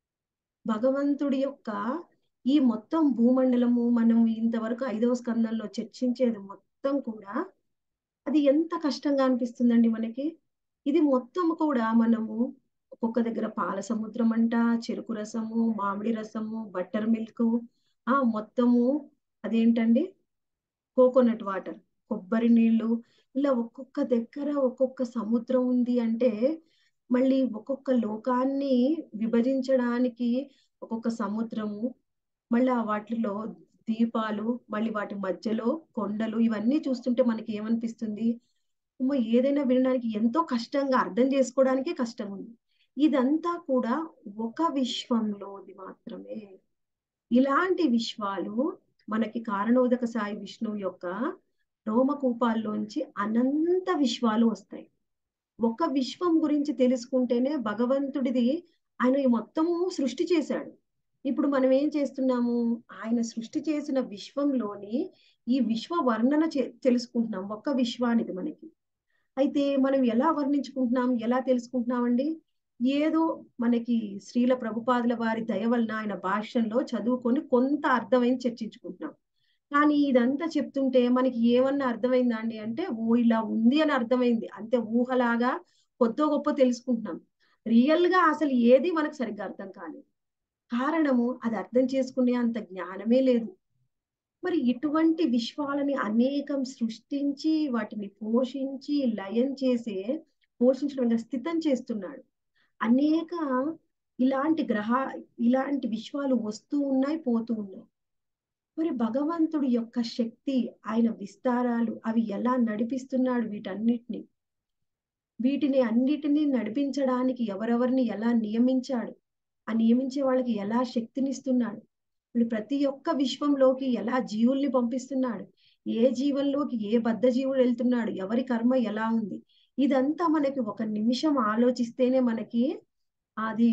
భగవంతుడి యొక్క ఈ మొత్తం భూమండలము మనం ఇంతవరకు ఐదవ స్కందంలో చర్చించేది మొత్తం కూడా అది ఎంత కష్టంగా అనిపిస్తుందండి మనకి ఇది మొత్తం కూడా మనము ఒక్కొక్క దగ్గర పాల సముద్రం అంట చెరుకు రసము మామిడి రసము బటర్ మిల్క్ ఆ మొత్తము అదేంటండి కోకోనట్ వాటర్ కొబ్బరి నీళ్లు ఇలా ఒక్కొక్క దగ్గర ఒక్కొక్క సముద్రం ఉంది అంటే మళ్ళీ ఒక్కొక్క లోకాన్ని విభజించడానికి ఒక్కొక్క సముద్రము మళ్ళీ వాటిలో దీపాలు మళ్ళీ వాటి మధ్యలో కొండలు ఇవన్నీ చూస్తుంటే మనకి ఏమనిపిస్తుంది అమ్మో ఏదైనా వినడానికి ఎంతో కష్టంగా అర్థం చేసుకోవడానికే కష్టం ఉంది ఇదంతా కూడా ఒక విశ్వంలోది మాత్రమే ఇలాంటి విశ్వాలు మనకి కారణోదక సాయి విష్ణువు యొక్క రోమకూపాల్లోంచి అనంత విశ్వాలు వస్తాయి ఒక విశ్వం గురించి తెలుసుకుంటేనే భగవంతుడిది ఆయన ఈ మొత్తము సృష్టి చేశాడు ఇప్పుడు మనం ఏం చేస్తున్నాము ఆయన సృష్టి చేసిన విశ్వంలోని ఈ విశ్వ వర్ణన చే తెలుసుకుంటున్నాం ఒక్క విశ్వానిది మనకి అయితే మనం ఎలా వర్ణించుకుంటున్నాం ఎలా తెలుసుకుంటున్నామండి ఏదో మనకి శ్రీల ప్రభుపాదుల వారి దయ వలన ఆయన భాష్యంలో చదువుకొని కొంత అర్థమైంది చర్చించుకుంటున్నాం కానీ ఇదంతా చెప్తుంటే మనకి ఏమన్నా అర్థమైందా అండి అంటే ఓ ఇలా ఉంది అని అర్థమైంది అంతే ఊహలాగా కొద్దో గొప్ప తెలుసుకుంటున్నాం రియల్ గా అసలు ఏది మనకు సరిగ్గా అర్థం కాలేదు కారణము అది అర్థం చేసుకునే అంత జ్ఞానమే లేదు మరి ఇటువంటి విశ్వాలని అనేకం సృష్టించి వాటిని పోషించి లయం చేసే పోషించడం స్థితం చేస్తున్నాడు అనేక ఇలాంటి గ్రహ ఇలాంటి విశ్వాలు వస్తూ ఉన్నాయి పోతూ ఉన్నాయి మరి భగవంతుడి యొక్క శక్తి ఆయన విస్తారాలు అవి ఎలా నడిపిస్తున్నాడు వీటన్నిటిని వీటిని అన్నిటినీ నడిపించడానికి ఎవరెవరిని ఎలా నియమించాడు ఆ నియమించే వాళ్ళకి ఎలా శక్తినిస్తున్నాడు ఇప్పుడు ప్రతి ఒక్క విశ్వంలోకి ఎలా జీవుల్ని పంపిస్తున్నాడు ఏ జీవంలోకి ఏ బద్ధ జీవుడు వెళ్తున్నాడు ఎవరి కర్మ ఎలా ఉంది ఇదంతా మనకి ఒక నిమిషం ఆలోచిస్తేనే మనకి అది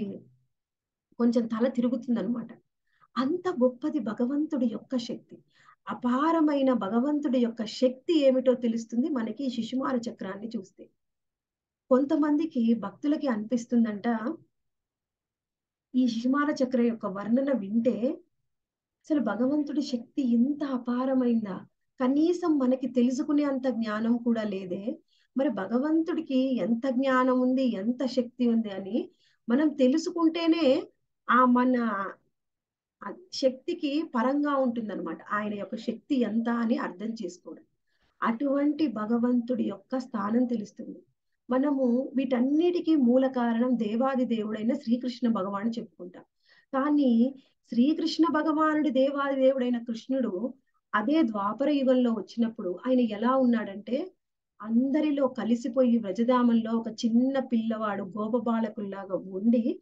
కొంచెం తల తిరుగుతుంది అనమాట అంత గొప్పది భగవంతుడి యొక్క శక్తి అపారమైన భగవంతుడి యొక్క శక్తి ఏమిటో తెలుస్తుంది మనకి ఈ శిశుమార చక్రాన్ని చూస్తే కొంతమందికి భక్తులకి అనిపిస్తుందంట ఈ శిశుమాల చక్ర యొక్క వర్ణన వింటే అసలు భగవంతుడి శక్తి ఇంత అపారమైందా కనీసం మనకి తెలుసుకునే అంత జ్ఞానం కూడా లేదే మరి భగవంతుడికి ఎంత జ్ఞానం ఉంది ఎంత శక్తి ఉంది అని మనం తెలుసుకుంటేనే ఆ మన ఆ శక్తికి పరంగా ఉంటుందన్నమాట ఆయన యొక్క శక్తి ఎంత అని అర్థం చేసుకోవడం అటువంటి భగవంతుడి యొక్క స్థానం తెలుస్తుంది మనము వీటన్నిటికీ మూల కారణం దేవాది దేవుడైన శ్రీకృష్ణ భగవాను చెప్పుకుంటాం కానీ శ్రీకృష్ణ భగవానుడి దేవాది దేవుడైన కృష్ణుడు అదే ద్వాపర యుగంలో వచ్చినప్పుడు ఆయన ఎలా ఉన్నాడంటే అందరిలో కలిసిపోయి వ్రజధామంలో ఒక చిన్న పిల్లవాడు గోపబాలకుల్లాగా ఉండి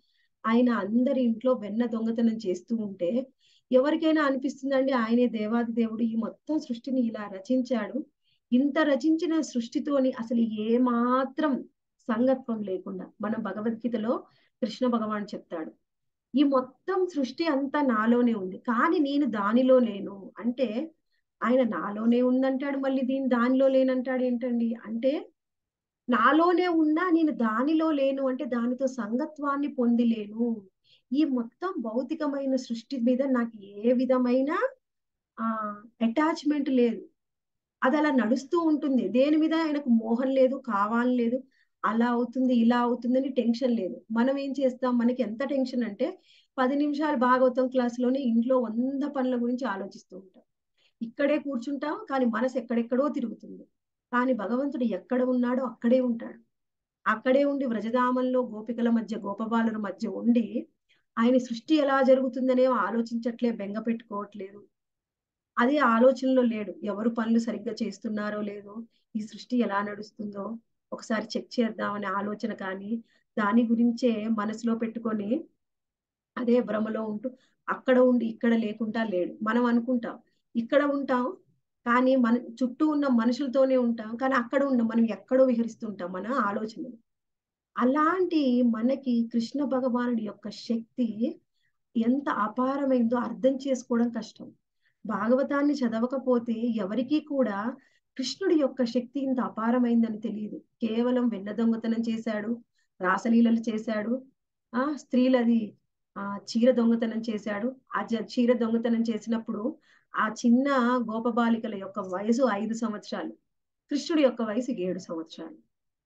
ఆయన అందరి ఇంట్లో వెన్న దొంగతనం చేస్తూ ఉంటే ఎవరికైనా అనిపిస్తుందండి ఆయనే దేవాది దేవుడు ఈ మొత్తం సృష్టిని ఇలా రచించాడు ఇంత రచించిన సృష్టితోని అసలు ఏ మాత్రం సంగత్వం లేకుండా మన భగవద్గీతలో కృష్ణ భగవాన్ చెప్తాడు ఈ మొత్తం సృష్టి అంతా నాలోనే ఉంది కానీ నేను దానిలో లేను అంటే ఆయన నాలోనే ఉందంటాడు మళ్ళీ దీని దానిలో లేనంటాడు ఏంటండి అంటే నాలోనే ఉన్నా నేను దానిలో లేను అంటే దానితో సంగత్వాన్ని పొందిలేను ఈ మొత్తం భౌతికమైన సృష్టి మీద నాకు ఏ విధమైన ఆ అటాచ్మెంట్ లేదు అది అలా నడుస్తూ ఉంటుంది దేని మీద ఆయనకు మోహం లేదు కావాలని లేదు అలా అవుతుంది ఇలా అవుతుందని టెన్షన్ లేదు మనం ఏం చేస్తాం మనకి ఎంత టెన్షన్ అంటే పది నిమిషాలు భాగవతం క్లాసులోనే ఇంట్లో వంద పనుల గురించి ఆలోచిస్తూ ఉంటాం ఇక్కడే కూర్చుంటాం కానీ మనసు ఎక్కడెక్కడో తిరుగుతుంది కానీ భగవంతుడు ఎక్కడ ఉన్నాడో అక్కడే ఉంటాడు అక్కడే ఉండి వ్రజధామంలో గోపికల మధ్య గోపబాలుల మధ్య ఉండి ఆయన సృష్టి ఎలా జరుగుతుందనే ఆలోచించట్లే బెంగ పెట్టుకోవట్లేదు అదే ఆలోచనలో లేడు ఎవరు పనులు సరిగ్గా చేస్తున్నారో లేదో ఈ సృష్టి ఎలా నడుస్తుందో ఒకసారి చెక్ చేద్దామనే ఆలోచన కానీ దాని గురించే మనసులో పెట్టుకొని అదే భ్రమలో ఉంటూ అక్కడ ఉండి ఇక్కడ లేకుండా లేడు మనం అనుకుంటాం ఇక్కడ ఉంటాం కానీ మన చుట్టూ ఉన్న మనుషులతోనే ఉంటాం కానీ అక్కడ ఉన్న మనం ఎక్కడో విహరిస్తుంటాం మన ఆలోచనలు అలాంటి మనకి కృష్ణ భగవానుడి యొక్క శక్తి ఎంత అపారమైందో అర్థం చేసుకోవడం కష్టం భాగవతాన్ని చదవకపోతే ఎవరికీ కూడా కృష్ణుడి యొక్క శక్తి ఇంత అపారమైందని తెలియదు కేవలం వెన్న దొంగతనం చేశాడు రాసలీలలు చేశాడు ఆ స్త్రీలది ఆ చీర దొంగతనం చేశాడు ఆ చీర దొంగతనం చేసినప్పుడు ఆ చిన్న గోపబాలికల యొక్క వయసు ఐదు సంవత్సరాలు కృష్ణుడి యొక్క వయసు ఏడు సంవత్సరాలు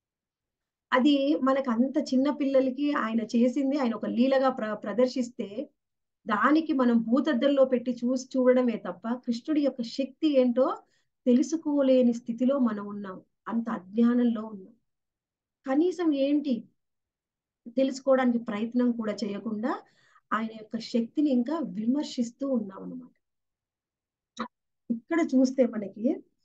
అది మనకు అంత చిన్న పిల్లలకి ఆయన చేసింది ఆయన ఒక లీలగా ప్ర ప్రదర్శిస్తే దానికి మనం భూతద్దంలో పెట్టి చూసి చూడడమే తప్ప కృష్ణుడి యొక్క శక్తి ఏంటో తెలుసుకోలేని స్థితిలో మనం ఉన్నాం అంత అజ్ఞానంలో ఉన్నాం కనీసం ఏంటి తెలుసుకోవడానికి ప్రయత్నం కూడా చేయకుండా ఆయన యొక్క శక్తిని ఇంకా విమర్శిస్తూ ఉన్నాం అన్నమాట ఇక్కడ చూస్తే మనకి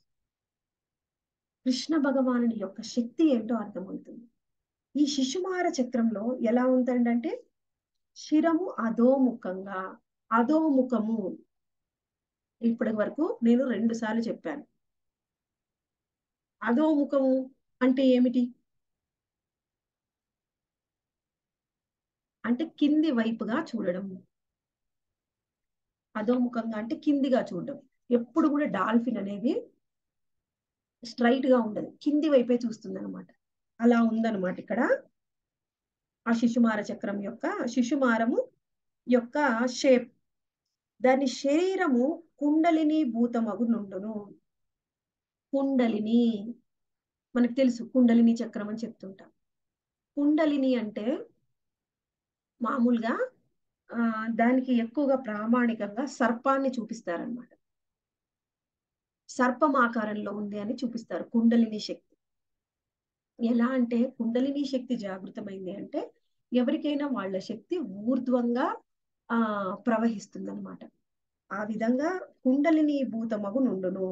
కృష్ణ భగవానుడి యొక్క శక్తి ఏంటో అర్థమవుతుంది ఈ శిశుమార చక్రంలో ఎలా ఉందంటే శిరము అధోముఖంగా అధోముఖము ఇప్పటి వరకు నేను రెండు సార్లు చెప్పాను అధోముఖము అంటే ఏమిటి అంటే కింది వైపుగా చూడడం అధోముఖంగా అంటే కిందిగా చూడడం ఎప్పుడు కూడా డాల్ఫిన్ అనేది స్ట్రైట్ గా ఉండదు కింది వైపే చూస్తుంది అనమాట అలా ఉందన్నమాట ఇక్కడ ఆ శిశుమార చక్రం యొక్క శిశుమారము యొక్క షేప్ దాని శరీరము కుండలిని భూతమగు నుండును కుండలిని మనకు తెలుసు కుండలిని చక్రం అని చెప్తుంటాం కుండలిని అంటే మామూలుగా ఆ దానికి ఎక్కువగా ప్రామాణికంగా సర్పాన్ని చూపిస్తారనమాట సర్పం ఆకారంలో ఉంది అని చూపిస్తారు కుండలిని శక్తి ఎలా అంటే కుండలిని శక్తి జాగృతమైంది అంటే ఎవరికైనా వాళ్ళ శక్తి ఊర్ధ్వంగా ఆ ప్రవహిస్తుంది అనమాట ఆ విధంగా కుండలిని భూతమగు నుండును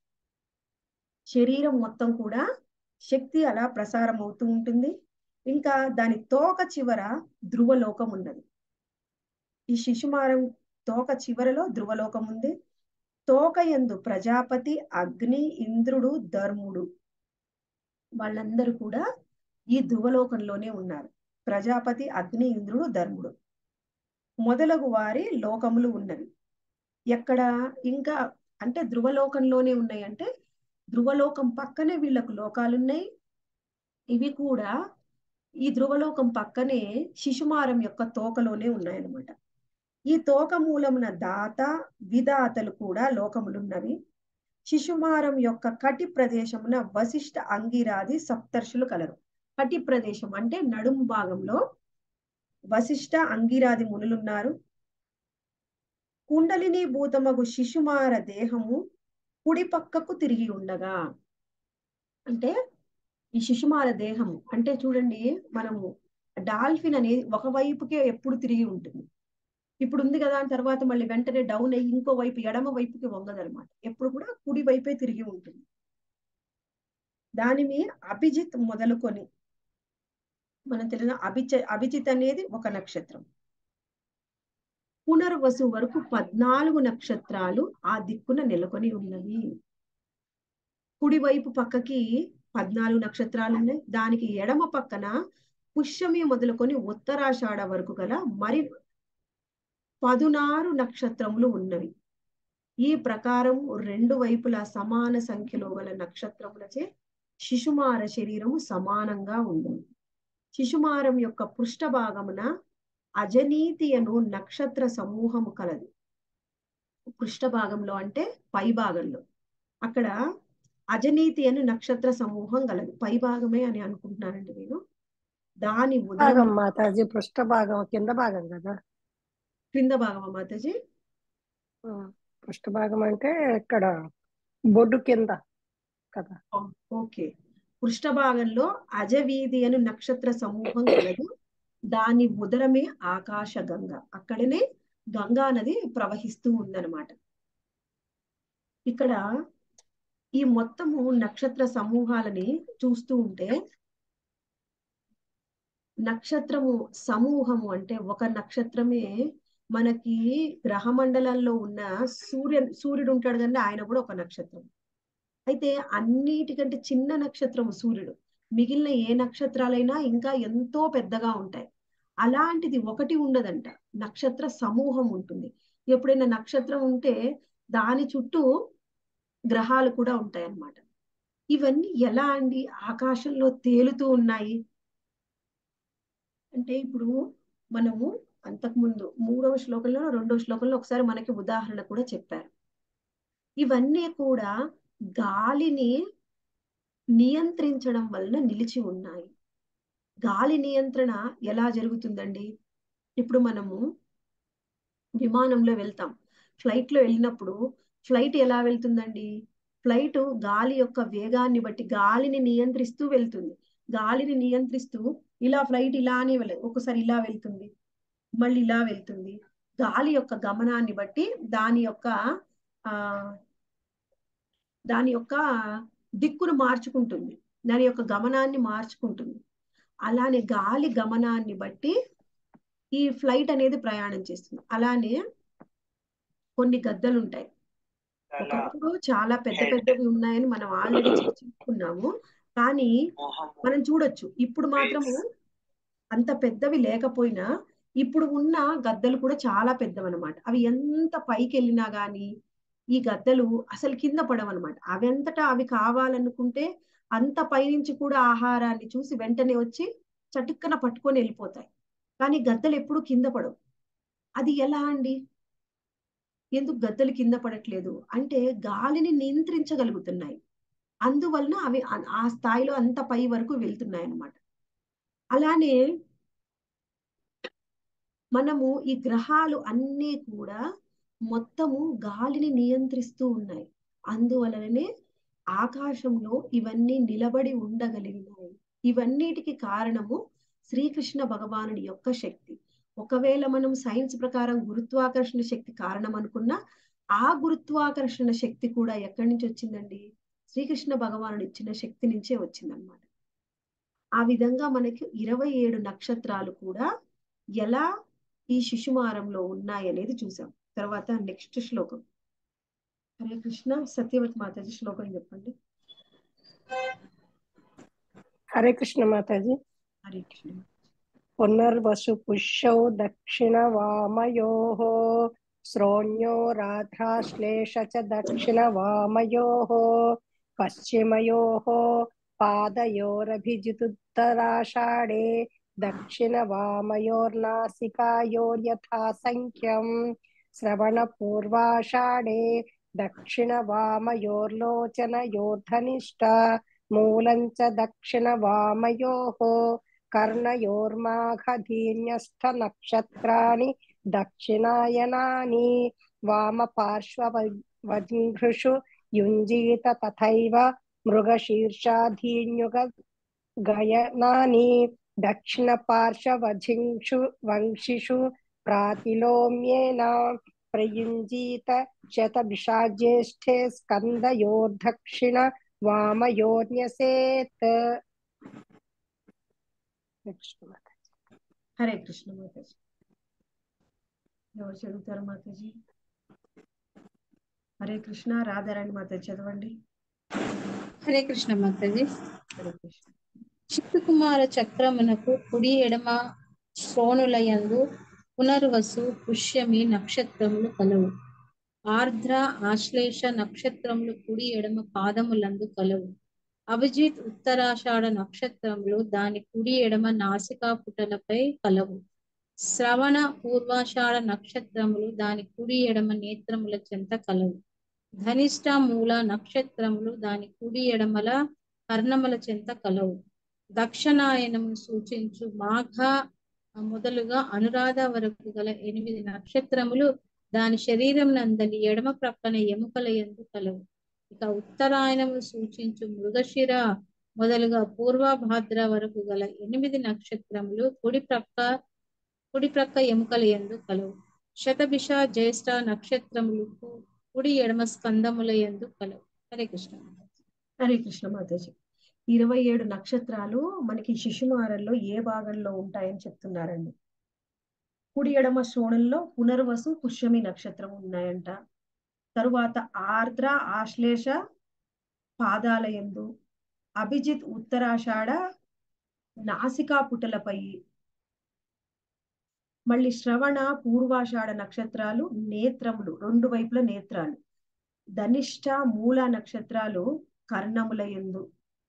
శరీరం మొత్తం కూడా శక్తి అలా ప్రసారం అవుతూ ఉంటుంది ఇంకా దాని తోక చివర ధ్రువలోకం ఉన్నది ఈ శిశుమారం తోక చివరలో ధ్రువలోకం ఉంది తోక ఎందు ప్రజాపతి అగ్ని ఇంద్రుడు ధర్ముడు వాళ్ళందరూ కూడా ఈ ధ్రువలోకంలోనే ఉన్నారు ప్రజాపతి అగ్ని ఇంద్రుడు ధర్ముడు మొదలగు వారి లోకములు ఉన్నవి ఎక్కడ ఇంకా అంటే ధ్రువలోకంలోనే ఉన్నాయి అంటే ధ్రువలోకం పక్కనే వీళ్ళకు లోకాలున్నాయి ఇవి కూడా ఈ ధ్రువలోకం పక్కనే శిశుమారం యొక్క తోకలోనే ఉన్నాయన్నమాట ఈ తోక మూలమున దాత విదాతలు కూడా లోకములున్నవి శిశుమారం యొక్క కటి ప్రదేశమున వశిష్ఠ అంగిరాది సప్తర్షులు కలరు కటి ప్రదేశం అంటే నడుము భాగంలో వశిష్ఠ అంగిరాది మునులున్నారు కుండలిని భూతమగు శిశుమార దేహము కుడి పక్కకు తిరిగి ఉండగా అంటే ఈ శిశుమార దేహం అంటే చూడండి మనము డాల్ఫిన్ అనేది ఒక వైపుకే ఎప్పుడు తిరిగి ఉంటుంది ఇప్పుడు ఉంది కదా అని తర్వాత మళ్ళీ వెంటనే డౌన్ అయ్యి ఇంకో వైపు ఎడమ వైపుకి వంగదనమాట ఎప్పుడు కూడా కుడి వైపే తిరిగి ఉంటుంది దానిని అభిజిత్ మొదలుకొని మనం తెలియదు అభిచ అభిజిత్ అనేది ఒక నక్షత్రం పునర్వసు వరకు పద్నాలుగు నక్షత్రాలు ఆ దిక్కున నెలకొని ఉన్నవి కుడివైపు పక్కకి పద్నాలుగు నక్షత్రాలు ఉన్నాయి దానికి ఎడమ పక్కన పుష్యమి మొదలుకొని ఉత్తరాషాఢ వరకు గల మరి పదునారు నక్షత్రములు ఉన్నవి ఈ ప్రకారం రెండు వైపులా సమాన సంఖ్యలో గల నక్షత్రములచే శిశుమార శరీరము సమానంగా ఉంటుంది శిశుమారం యొక్క పృష్ఠ భాగమున అజనీతి అను నక్షత్ర సమూహము కలదు పృష్ఠ భాగంలో అంటే పై భాగంలో అక్కడ అజనీతి అను నక్షత్ర సమూహం కలదు పై భాగమే అని అనుకుంటున్నానండి నేను దాని ఉదయం భాగం మాతాజీ పృష్ఠ భాగం కింద భాగం కదా క్రింద భాగమా మాతాజీ ఆ, పృష్ఠ భాగం అంటే ఇక్కడ బొడ్డు కింద కదా ఓకే పృష్ఠ భాగంలో అజవీధి అను నక్షత్ర సమూహం కలదు దాని ఉదరమే ఆకాశ గంగ అక్కడనే గంగా నది ప్రవహిస్తూ ఉందన్నమాట ఇక్కడ ఈ మొత్తము నక్షత్ర సమూహాలని చూస్తూ ఉంటే నక్షత్రము సమూహము అంటే ఒక నక్షత్రమే మనకి గ్రహమండలంలో ఉన్న సూర్య సూర్యుడు ఉంటాడు కానీ ఆయన కూడా ఒక నక్షత్రం అయితే అన్నిటికంటే చిన్న నక్షత్రము సూర్యుడు మిగిలిన ఏ నక్షత్రాలైనా ఇంకా ఎంతో పెద్దగా ఉంటాయి అలాంటిది ఒకటి ఉండదంట నక్షత్ర సమూహం ఉంటుంది ఎప్పుడైనా నక్షత్రం ఉంటే దాని చుట్టూ గ్రహాలు కూడా ఉంటాయి అన్నమాట ఇవన్నీ ఎలా అండి ఆకాశంలో తేలుతూ ఉన్నాయి అంటే ఇప్పుడు మనము అంతకుముందు మూడవ శ్లోకంలో రెండవ శ్లోకంలో ఒకసారి మనకి ఉదాహరణ కూడా చెప్పారు ఇవన్నీ కూడా గాలిని నియంత్రించడం వలన నిలిచి ఉన్నాయి గాలి నియంత్రణ ఎలా జరుగుతుందండి ఇప్పుడు మనము విమానంలో వెళ్తాం ఫ్లైట్ లో వెళ్ళినప్పుడు ఫ్లైట్ ఎలా వెళ్తుందండి ఫ్లైట్ గాలి యొక్క వేగాన్ని బట్టి గాలిని నియంత్రిస్తూ వెళ్తుంది గాలిని నియంత్రిస్తూ ఇలా ఫ్లైట్ ఇలానే వెళ్ళదు ఒకసారి ఇలా వెళ్తుంది మళ్ళీ ఇలా వెళ్తుంది గాలి యొక్క గమనాన్ని బట్టి దాని యొక్క ఆ దాని యొక్క దిక్కును మార్చుకుంటుంది దాని యొక్క గమనాన్ని మార్చుకుంటుంది అలానే గాలి గమనాన్ని బట్టి ఈ ఫ్లైట్ అనేది ప్రయాణం చేస్తుంది అలానే కొన్ని గద్దలు ఉంటాయి ఒకప్పుడు చాలా పెద్ద పెద్దవి ఉన్నాయని మనం ఆల్రెడీ చర్చించుకున్నాము కానీ మనం చూడొచ్చు ఇప్పుడు మాత్రము అంత పెద్దవి లేకపోయినా ఇప్పుడు ఉన్న గద్దలు కూడా చాలా పెద్దవన్నమాట అవి ఎంత పైకి వెళ్ళినా గానీ ఈ గద్దలు అసలు కింద పడవన్నమాట అవంతటా అవి కావాలనుకుంటే అంత పైనుంచి కూడా ఆహారాన్ని చూసి వెంటనే వచ్చి చటుక్కన పట్టుకొని వెళ్ళిపోతాయి కానీ గద్దలు ఎప్పుడు కింద పడవు అది ఎలా అండి ఎందుకు గద్దలు కింద పడట్లేదు అంటే గాలిని నియంత్రించగలుగుతున్నాయి అందువలన అవి ఆ- ఆ స్థాయిలో అంత పై వరకు వెళ్తున్నాయి అన్నమాట అలానే మనము ఈ గ్రహాలు అన్నీ కూడా మొత్తము గాలిని నియంత్రిస్తూ ఉన్నాయి అందువలననే ఆకాశంలో ఇవన్నీ నిలబడి ఉండగలిగినాయి ఇవన్నిటికి కారణము శ్రీకృష్ణ భగవానుడి యొక్క శక్తి ఒకవేళ మనం సైన్స్ ప్రకారం గురుత్వాకర్షణ శక్తి కారణం అనుకున్నా ఆ గురుత్వాకర్షణ శక్తి కూడా ఎక్కడి నుంచి వచ్చిందండి శ్రీకృష్ణ భగవానుడు ఇచ్చిన శక్తి నుంచే వచ్చిందనమాట ఆ విధంగా మనకి ఇరవై ఏడు నక్షత్రాలు కూడా ఎలా ఈ శిశుమారంలో ఉన్నాయి అనేది చూసాం తర్వాత నెక్స్ట్ శ్లోకం హరే కృష్ణ సత్యవతి మాతాజీ శ్లోకం చెప్పండి హరే కృష్ణ మాతాజీ హరే కృష్ణ పునర్వసు పుష్యౌ దక్షిణ వామయోః శ్రోణ్యో రాధ్రాశ్లేష చ దక్షిణ వామయోః పశ్చిమయోః పాదయోరభిజితుత్తరాషాఢే దక్షిణ వామయోర్నాసికాయోర్యథా సంఖ్యం శ్రవణ పూర్వాషాఢే దక్షిణ వామయోర్లోచనయోర్ధనిష్ట మూలం చ దక్షిణ వామయోః కర్ణయోర్మాఘధీన్యస్థ నక్షత్రాణి దక్షిణాయనాని వామపార్శ్వవజిఘ్రుషు యుంజీత తథైవ మృగశీర్షాధీన్యుగ గయనాని దక్షిణ పార్శ్వవజింషు వంశిషు ప్రాతిలోమ్యేన ప్రయుంజీత శతభిషాజ్యేష్ఠే స్కందయోర్దక్షిణ వామయోర్న్యసేత్ కృష్ణ మాతాజీ హరే కృష్ణ మాతాజీ ఎవరు చదువుతారు మాతాజీ హరే కృష్ణ రాధారాణి మాతాజీ చదవండి హరే కృష్ణ మాతాజీ హరే కృష్ణ చిక్కుకుమార చక్రమునకు కుడి ఎడమ శ్రోణులయందు పునర్వసు పుష్యమి నక్షత్రములు కలవు ఆర్ద్ర ఆశ్లేష నక్షత్రములు కుడి ఎడమ పాదములందు కలవు అభిజిత్ ఉత్తరాషాఢ నక్షత్రములు దాని కుడి ఎడమ నాసికా పుటలపై కలవు శ్రవణ పూర్వాషాఢ నక్షత్రములు దాని కుడి ఎడమ నేత్రముల చెంత కలవు ధనిష్ట మూల నక్షత్రములు దాని కుడి ఎడమల కర్ణముల చెంత కలవు దక్షిణాయనము సూచించు మాఘ మొదలుగా అనురాధ వరకు గల ఎనిమిది నక్షత్రములు దాని శరీరం నందలి ఎడమ ప్రక్కన ఎముకల ఎందు కలవు ఇక ఉత్తరాయణము సూచించు మృగశిర మొదలుగా పూర్వభాద్ర వరకు గల ఎనిమిది నక్షత్రములు కుడి ప్రక్క కుడి ప్రక్క ఎముకల ఎందు కలవు శతభిష జ్యేష్ఠ నక్షత్రములు కు- కుడి ఎడమ స్కందముల ఎందు కలవు హరే కృష్ణ హరే కృష్ణ మాతాజీ ఇరవై ఏడు నక్షత్రాలు మనకి శిశుమారంలో ఏ భాగంలో ఉంటాయని చెప్తున్నారండి కుడి ఎడమ శ్రోణుల్లో పునర్వసు పుష్యమి నక్షత్రం ఉన్నాయంట తరువాత ఆర్ద్ర ఆశ్లేష పాదాల యందు అభిజిత్ ఉత్తరాషాఢ నాసికా పుటలపై మళ్ళీ శ్రవణ పూర్వాషాఢ నక్షత్రాలు నేత్రములు రెండు వైపుల నేత్రాలు ధనిష్ట మూల నక్షత్రాలు కర్ణముల యందు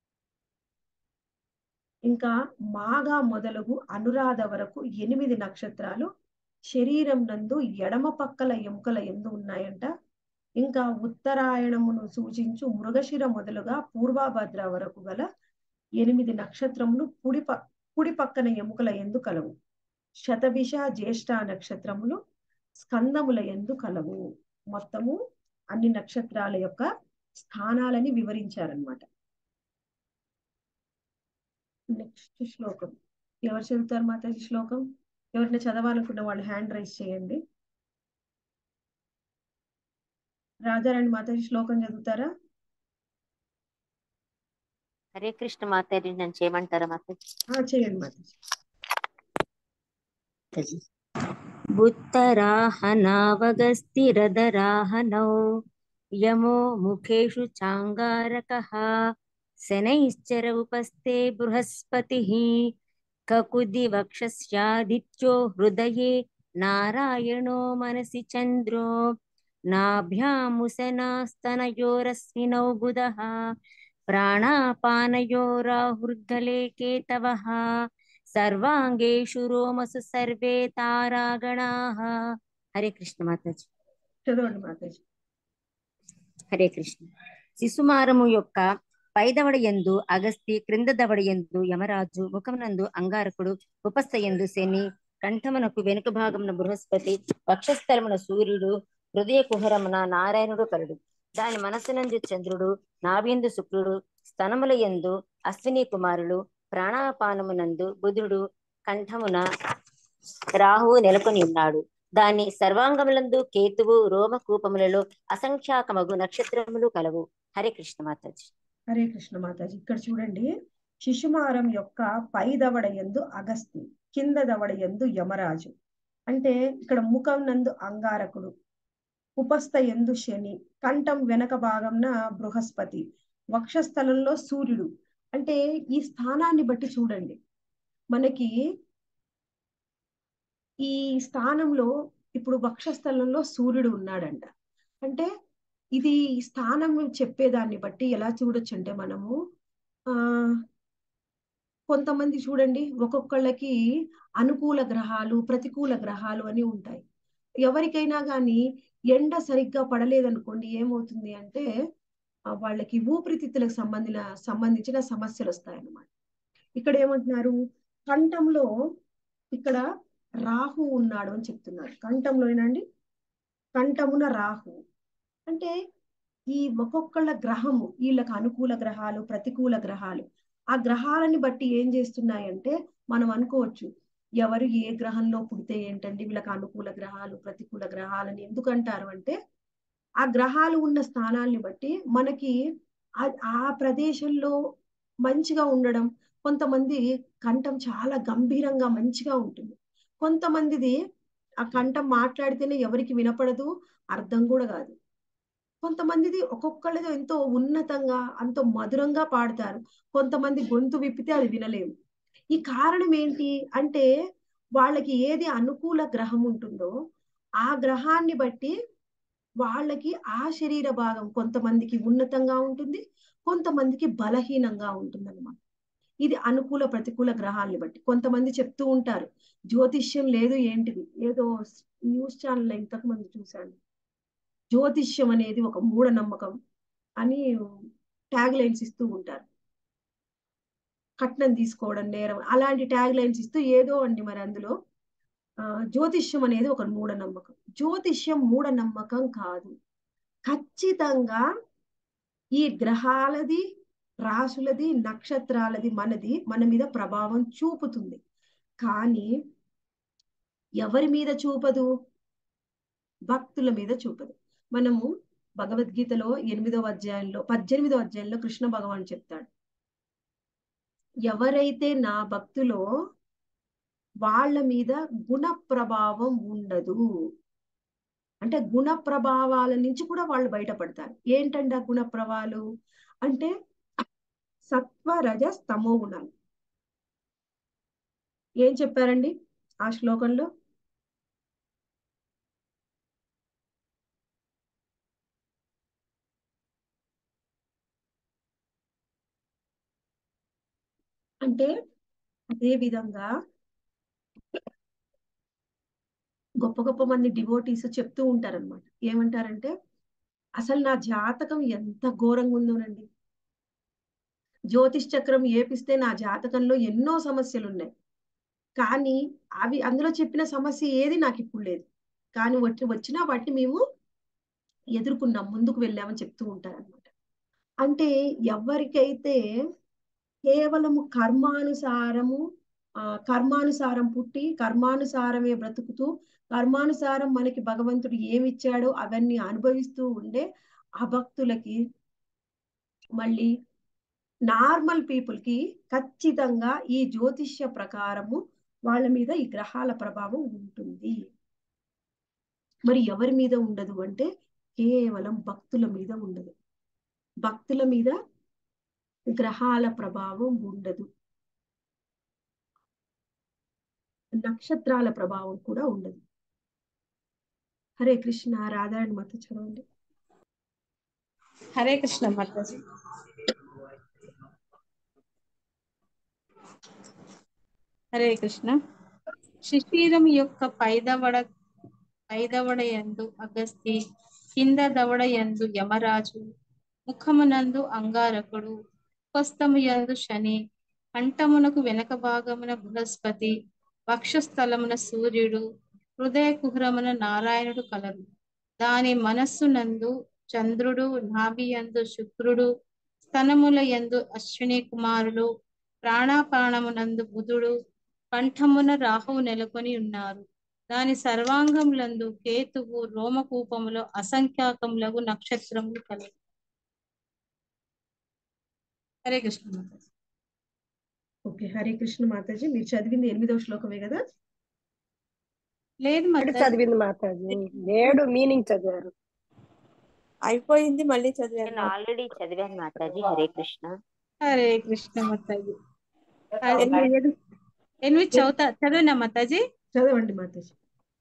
ఇంకా మాఘ మొదలగు అనురాధ వరకు ఎనిమిది నక్షత్రాలు శరీరం నందు ఎడమ పక్కల ఎముకల ఎందు ఉన్నాయంట ఇంకా ఉత్తరాయణమును సూచించు మృగశిర మొదలుగా పూర్వభద్ర వరకు గల ఎనిమిది నక్షత్రములు కుడి ప కుడి పక్కన ఎముకల ఎందు కలవు శతభిష జ్యేష్ఠ నక్షత్రములు స్కందముల ఎందు కలవు మొత్తము అన్ని నక్షత్రాల యొక్క స్థానాలని వివరించారనమాట నెక్స్ట్ శ్లోకం ఎవరు చదువుతారు మాతాజీ శ్లోకం ఎవరిని చదవాలనుకున్న వాళ్ళు హ్యాండ్ రైజ్ చేయండి రాజారాణి మాతాజీ శ్లోకం చదువుతారా హరే కృష్ణ మాతాజీ నన్ను చేయమంటారా మాతాజీ ఆ, చేయండి మాతాజీ బుత్తరాహనావగస్తిరదరాహనౌ యమో ముఖేషు చాంగారకः శనైశ్చర ఉపస్థే బృహస్పతిः కకుది వక్షస్యాదిత్యో హృదయే నారాయణో మనసి చంద్రో నాభ్యాముసనాస్తనయోరస్మినౌ బుధः ప్రాణాపానయోరాహృద్గలే కేతవः సర్వాంగేషు రోమసు సర్వే తారాగణాః హరే కృష్ణ మాతాజీ చదవండి మాతాజీ హరే కృష్ణ శిశుమారము యొక్క పైదవడ ఎందు అగస్తి క్రింద దవడ ఎందు యమరాజు ముఖమునందు అంగారకుడు ఉపస్థయందు శని కంఠమునకు వెనుక భాగమున బృహస్పతి వక్షస్థలమున సూర్యుడు హృదయ కుహరమున నారాయణుడు కలుడు దాని మనస్సునందు చంద్రుడు నాభ్యందు శుక్రుడు స్తనముల యందు అశ్విని కుమారులు ప్రాణాపానమునందు బుధుడు కంఠమున రాహువు నెలకొని ఉన్నాడు దాని సర్వాంగములందు కేతువు రోమకూపములలో అసంఖ్యాకమగు నక్షత్రములు కలవు హరే కృష్ణ మాతాజీ హరే కృష్ణ మాతాజీ ఇక్కడ చూడండి శిశుమారం యొక్క పై దవడ ఎందు అగస్తి కింద దవడ ఎందు యమరాజు అంటే ఇక్కడ ముఖం నందు అంగారకుడు ఉపస్థ ఎందు శని కంఠం వెనక భాగంన బృహస్పతి వక్షస్థలంలో సూర్యుడు అంటే ఈ స్థానాన్ని బట్టి చూడండి మనకి ఈ స్థానంలో ఇప్పుడు వక్షస్థలంలో సూర్యుడు ఉన్నాడంట అంటే ఇది స్థానం చెప్పేదాన్ని బట్టి ఎలా చూడొచ్చు అంటే మనము ఆ కొంతమంది చూడండి ఒక్కొక్కళ్ళకి అనుకూల గ్రహాలు ప్రతికూల గ్రహాలు అని ఉంటాయి ఎవరికైనా కానీ ఎండ సరిగ్గా పడలేదనుకోండి ఏమవుతుంది అంటే ఆ వాళ్ళకి ఊపిరితిత్తులకు సంబంధించిన సంబంధించిన సమస్యలు వస్తాయన్నమాట ఇక్కడ ఏమంటున్నారు కంఠంలో ఇక్కడ రాహు ఉన్నాడు అని చెప్తున్నారు కంఠంలో ఏనండి కంఠమున రాహు అంటే ఈ ఒక్కొక్కళ్ళ గ్రహము వీళ్ళకి అనుకూల గ్రహాలు ప్రతికూల గ్రహాలు ఆ గ్రహాలని బట్టి ఏం చేస్తున్నాయంటే మనం అనుకోవచ్చు ఎవరు ఏ గ్రహంలో పుడితే ఏంటండి వీళ్ళకి అనుకూల గ్రహాలు ప్రతికూల గ్రహాలని ఎందుకు అంటారు అంటే ఆ గ్రహాలు ఉన్న స్థానాల్ని బట్టి మనకి ఆ- ఆ ప్రదేశంలో మంచిగా ఉండడం కొంతమంది కంఠం చాలా గంభీరంగా మంచిగా ఉంటుంది కొంతమందిది ఆ కంఠం మాట్లాడితేనే ఎవరికి వినపడదు అర్థం కూడా కాదు కొంతమందిది ఒక్కొక్కళ్ళది ఎంతో ఉన్నతంగా అంతో మధురంగా పాడతారు కొంతమంది గొంతు విప్పితే అది వినలేము ఈ కారణం ఏంటి అంటే వాళ్ళకి ఏది అనుకూల గ్రహం ఉంటుందో ఆ గ్రహాన్ని బట్టి వాళ్ళకి ఆ శరీర భాగం కొంతమందికి ఉన్నతంగా ఉంటుంది కొంతమందికి బలహీనంగా ఉంటుంది అనమాట ఇది అనుకూల ప్రతికూల గ్రహాన్ని బట్టి కొంతమంది చెప్తూ ఉంటారు జ్యోతిష్యం లేదు ఏంటిది ఏదో న్యూస్ ఛానల్ ఇంతకు మంది చూశాను జ్యోతిష్యం అనేది ఒక మూఢనమ్మకం అని ట్యాగ్ లైన్స్ ఇస్తూ ఉంటారు కట్నం తీసుకోవడం నేరం అలాంటి ట్యాగ్ లైన్స్ ఇస్తూ ఏదో అండి మరి అందులో ఆ, జ్యోతిష్యం అనేది ఒక మూఢనమ్మకం జ్యోతిష్యం మూఢనమ్మకం కాదు ఖచ్చితంగా ఈ గ్రహాలది రాసులది నక్షత్రాలది మనది మన మీద ప్రభావం చూపుతుంది కానీ ఎవరి మీద చూపదు భక్తుల మీద చూపదు మనము భగవద్గీతలో ఎనిమిదవ అధ్యాయంలో పద్దెనిమిదవ అధ్యాయంలో కృష్ణ భగవాన్ చెప్తాడు ఎవరైతే నా భక్తులో వాళ్ళ మీద గుణ ప్రభావం ఉండదు అంటే గుణ ప్రభావాల నుంచి కూడా వాళ్ళు బయటపడతారు ఏంటంటే ఆ గుణ ప్రభావాలు అంటే సత్వ రజ స్తమో గుణాలు ఏం చెప్పారండి ఆ శ్లోకంలో అంటే అదే విధంగా గొప్ప గొప్ప మంది డివోటీస్ చెప్తూ ఉంటారన్నమాట ఏమంటారంటే అసలు నా జాతకం ఎంత ఘోరంగా ఉందోనండి జ్యోతిష్ చక్రం ఏపిస్తే నా జాతకంలో ఎన్నో సమస్యలు ఉన్నాయి కానీ అవి అందులో చెప్పిన సమస్య ఏది నాకు ఇప్పుడు లేదు కానీ వచ్చి వచ్చినా వాటిని మేము ఎదుర్కొన్నాం ముందుకు వెళ్ళామని చెప్తూ ఉంటారన్నమాట అంటే ఎవరికైతే కేవలము కర్మానుసారము ఆ కర్మానుసారం పుట్టి కర్మానుసారమే బ్రతుకుతూ కర్మానుసారం మనకి భగవంతుడు ఏమిచ్చాడో అవన్నీ అనుభవిస్తూ ఉండే ఆ భక్తులకి మళ్ళీ నార్మల్ పీపుల్ కి ఖచ్చితంగా ఈ జ్యోతిష్య ప్రకారము వాళ్ళ మీద ఈ గ్రహాల ప్రభావం ఉంటుంది మరి ఎవరి మీద ఉండదు అంటే కేవలం భక్తుల మీద ఉండదు భక్తుల మీద గ్రహాల ప్రభావం ఉండదు నక్షత్రాల ప్రభావం కూడా ఉండదు హరే కృష్ణ రాధారణ మత చదవండి హరే కృష్ణ మాతాజీ హరే కృష్ణ శిశిరం యొక్క పైదవడ పైదవడ యందు అగస్తి కింద దవడ యందు యమరాజు ముఖమునందు అంగారకుడు ఉపస్థము యందు శని కంఠమునకు వెనక భాగమున బృహస్పతి వక్షస్థలమున సూర్యుడు హృదయ కుహరమున నారాయణుడు కలరు దాని మనస్సునందు చంద్రుడు నాభియందు శుక్రుడు స్తనముల యందు అశ్విని కుమారులు ప్రాణాపానమునందు బుధుడు కంఠమున రాహువు నెలకొని ఉన్నారు దాని సర్వాంగములందు కేతువు రోమకూపములో అసంఖ్యాకములకు నక్షత్రములు కలవు హరే కృష్ణ మాతాజీ. ఓకే హరే కృష్ణ మాతాజీ మీరు చదివింది ఎనిమిదవ శ్లోకమే కదా లేదు ఏడు మాతాజీ చదివింది మాతాజీ ఏడు మీనింగ్ చదివారు అయిపోయింది మళ్ళీ నేను చదివాను ఆల్రెడీ చదివాను మాతాజీ హరే కృష్ణ హరే కృష్ణ మాతాజీ అది ఎనిమిది ఎనిమిది చదువుతా చదివినా మాతాజీ చదవండి మాతాజీ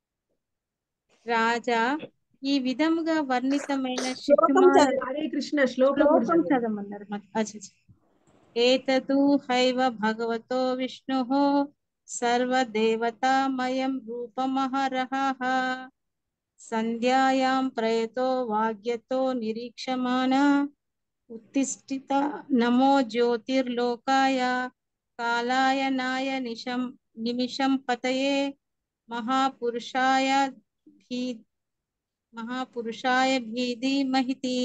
రాజా ఈ విధముగా వర్ణితమైన శ్లోకం శిశుమార చదవండి హరే కృష్ణ శ్లోకం కూడా శ్లోకం చదవండి చదవమన్నారు మాతాజీ ఏతతు హైవ భగవతో విష్ణు సర్వదేవతామయం రూపమహరహ సంధ్యాయాం ప్రయతో వాగ్యతో నిరీక్షమాణ ఉత్తిష్ఠిత నమో జ్యోతిర్లోకాయ కాలాయ నాయ నిశం నిమిషం పతయే మహాపురుషాయ భీ మహాపురుషాయ భీది మహితి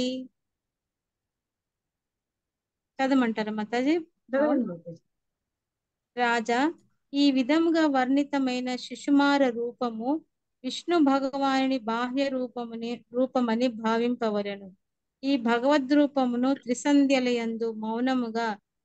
చదవమంటారా మాతాజీ చదవండి మాతాజీ రాజా ఈ విధముగా వర్ణితమైన శిశుమార రూపము విష్ణు భగవానుని బాహ్య రూపముని రూపమని భావింపవలెను ఈ భగవద్ రూపమును త్రిసంధ్యలయందు మౌనముగా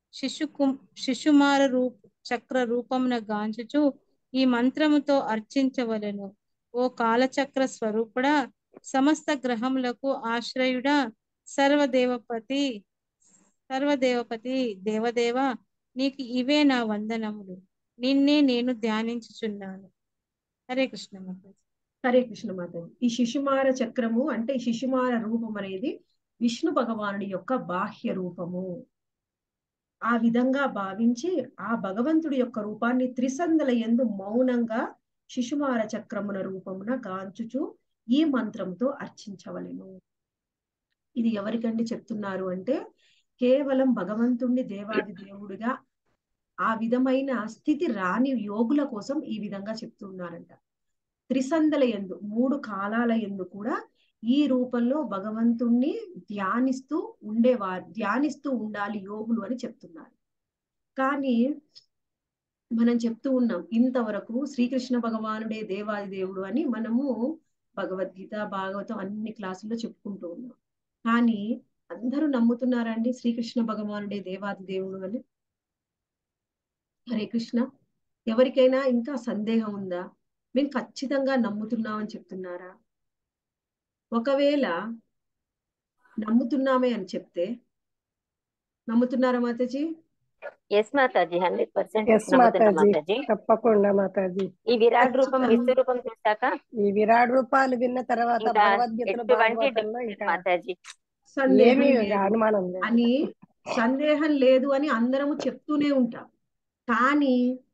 శిశుకు శిశుమార రూప చక్ర రూపమున గాంచుచు ఈ మంత్రముతో అర్చించవలెను ఓ కాలచక్ర స్వరూపుడా సమస్త గ్రహములకు ఆశ్రయుడా సర్వదేవపతి సర్వదేవపతి దేవదేవ నీకు ఇవే నా వందనములు నిన్నే నేను ధ్యానించుచున్నాను హరే కృష్ణ మాతాజీ హరే కృష్ణ మాతాజీ ఈ శిశుమార చక్రము అంటే ఈ శిశుమార రూపం అనేది విష్ణు భగవానుడి యొక్క బాహ్య రూపము ఆ విధంగా భావించి ఆ భగవంతుడి యొక్క రూపాన్ని త్రిసందల ఎందు మౌనంగా శిశుమార చక్రమున రూపమున గాంచుచు ఈ మంత్రంతో అర్చించవలెను ఇది ఎవరికండి చెప్తున్నారు అంటే కేవలం భగవంతుణ్ణి దేవాది దేవుడిగా ఆ విధమైన స్థితి రాని యోగుల కోసం ఈ విధంగా చెప్తున్నారంట త్రిసందల ఎందు మూడు కాలాల ఎందు కూడా ఈ రూపంలో భగవంతుణ్ణి ధ్యానిస్తూ ఉండేవారు ధ్యానిస్తూ ఉండాలి యోగులు అని చెప్తున్నారు కానీ మనం చెప్తూ ఉన్నాం ఇంతవరకు శ్రీకృష్ణ భగవానుడే దేవాది దేవుడు అని మనము భగవద్గీత భాగవతం అన్ని క్లాసుల్లో చెప్పుకుంటూ ఉన్నాం కానీ అందరూ నమ్ముతున్నారండి శ్రీకృష్ణ భగవానుడే దేవాది దేవుడు అని హరే కృష్ణ ఎవరికైనా ఇంకా సందేహం ఉందా మేము ఖచ్చితంగా నమ్ముతున్నామని చెప్తున్నారా ఒకవేళ నమ్ముతున్నామే అని చెప్తే నమ్ముతున్నారా మాతాజీ ఎస్ మాతాజీ హండ్రెడ్ పర్సెంట్ ఎస్ నమ్ముతున్నా మాతాజీ మాతాజీ తప్పకుండా మాతాజీ ఈ విరాట్ రూపం ఖచ్చితంగా. విశ్వరూపం చూశాక ఈ విరాట్ రూపాలు విన్న తర్వాత ఇంకా భగవద్గీతలో ఎటువంటి భాగవతంలో డౌట్ ఇంకా మాతాజీ సందేహం ఏమీ లేదు అనుమానం లేదు అని సందేహం లేదు అని అందరము చెప్తూనే ఉంటాం కానీ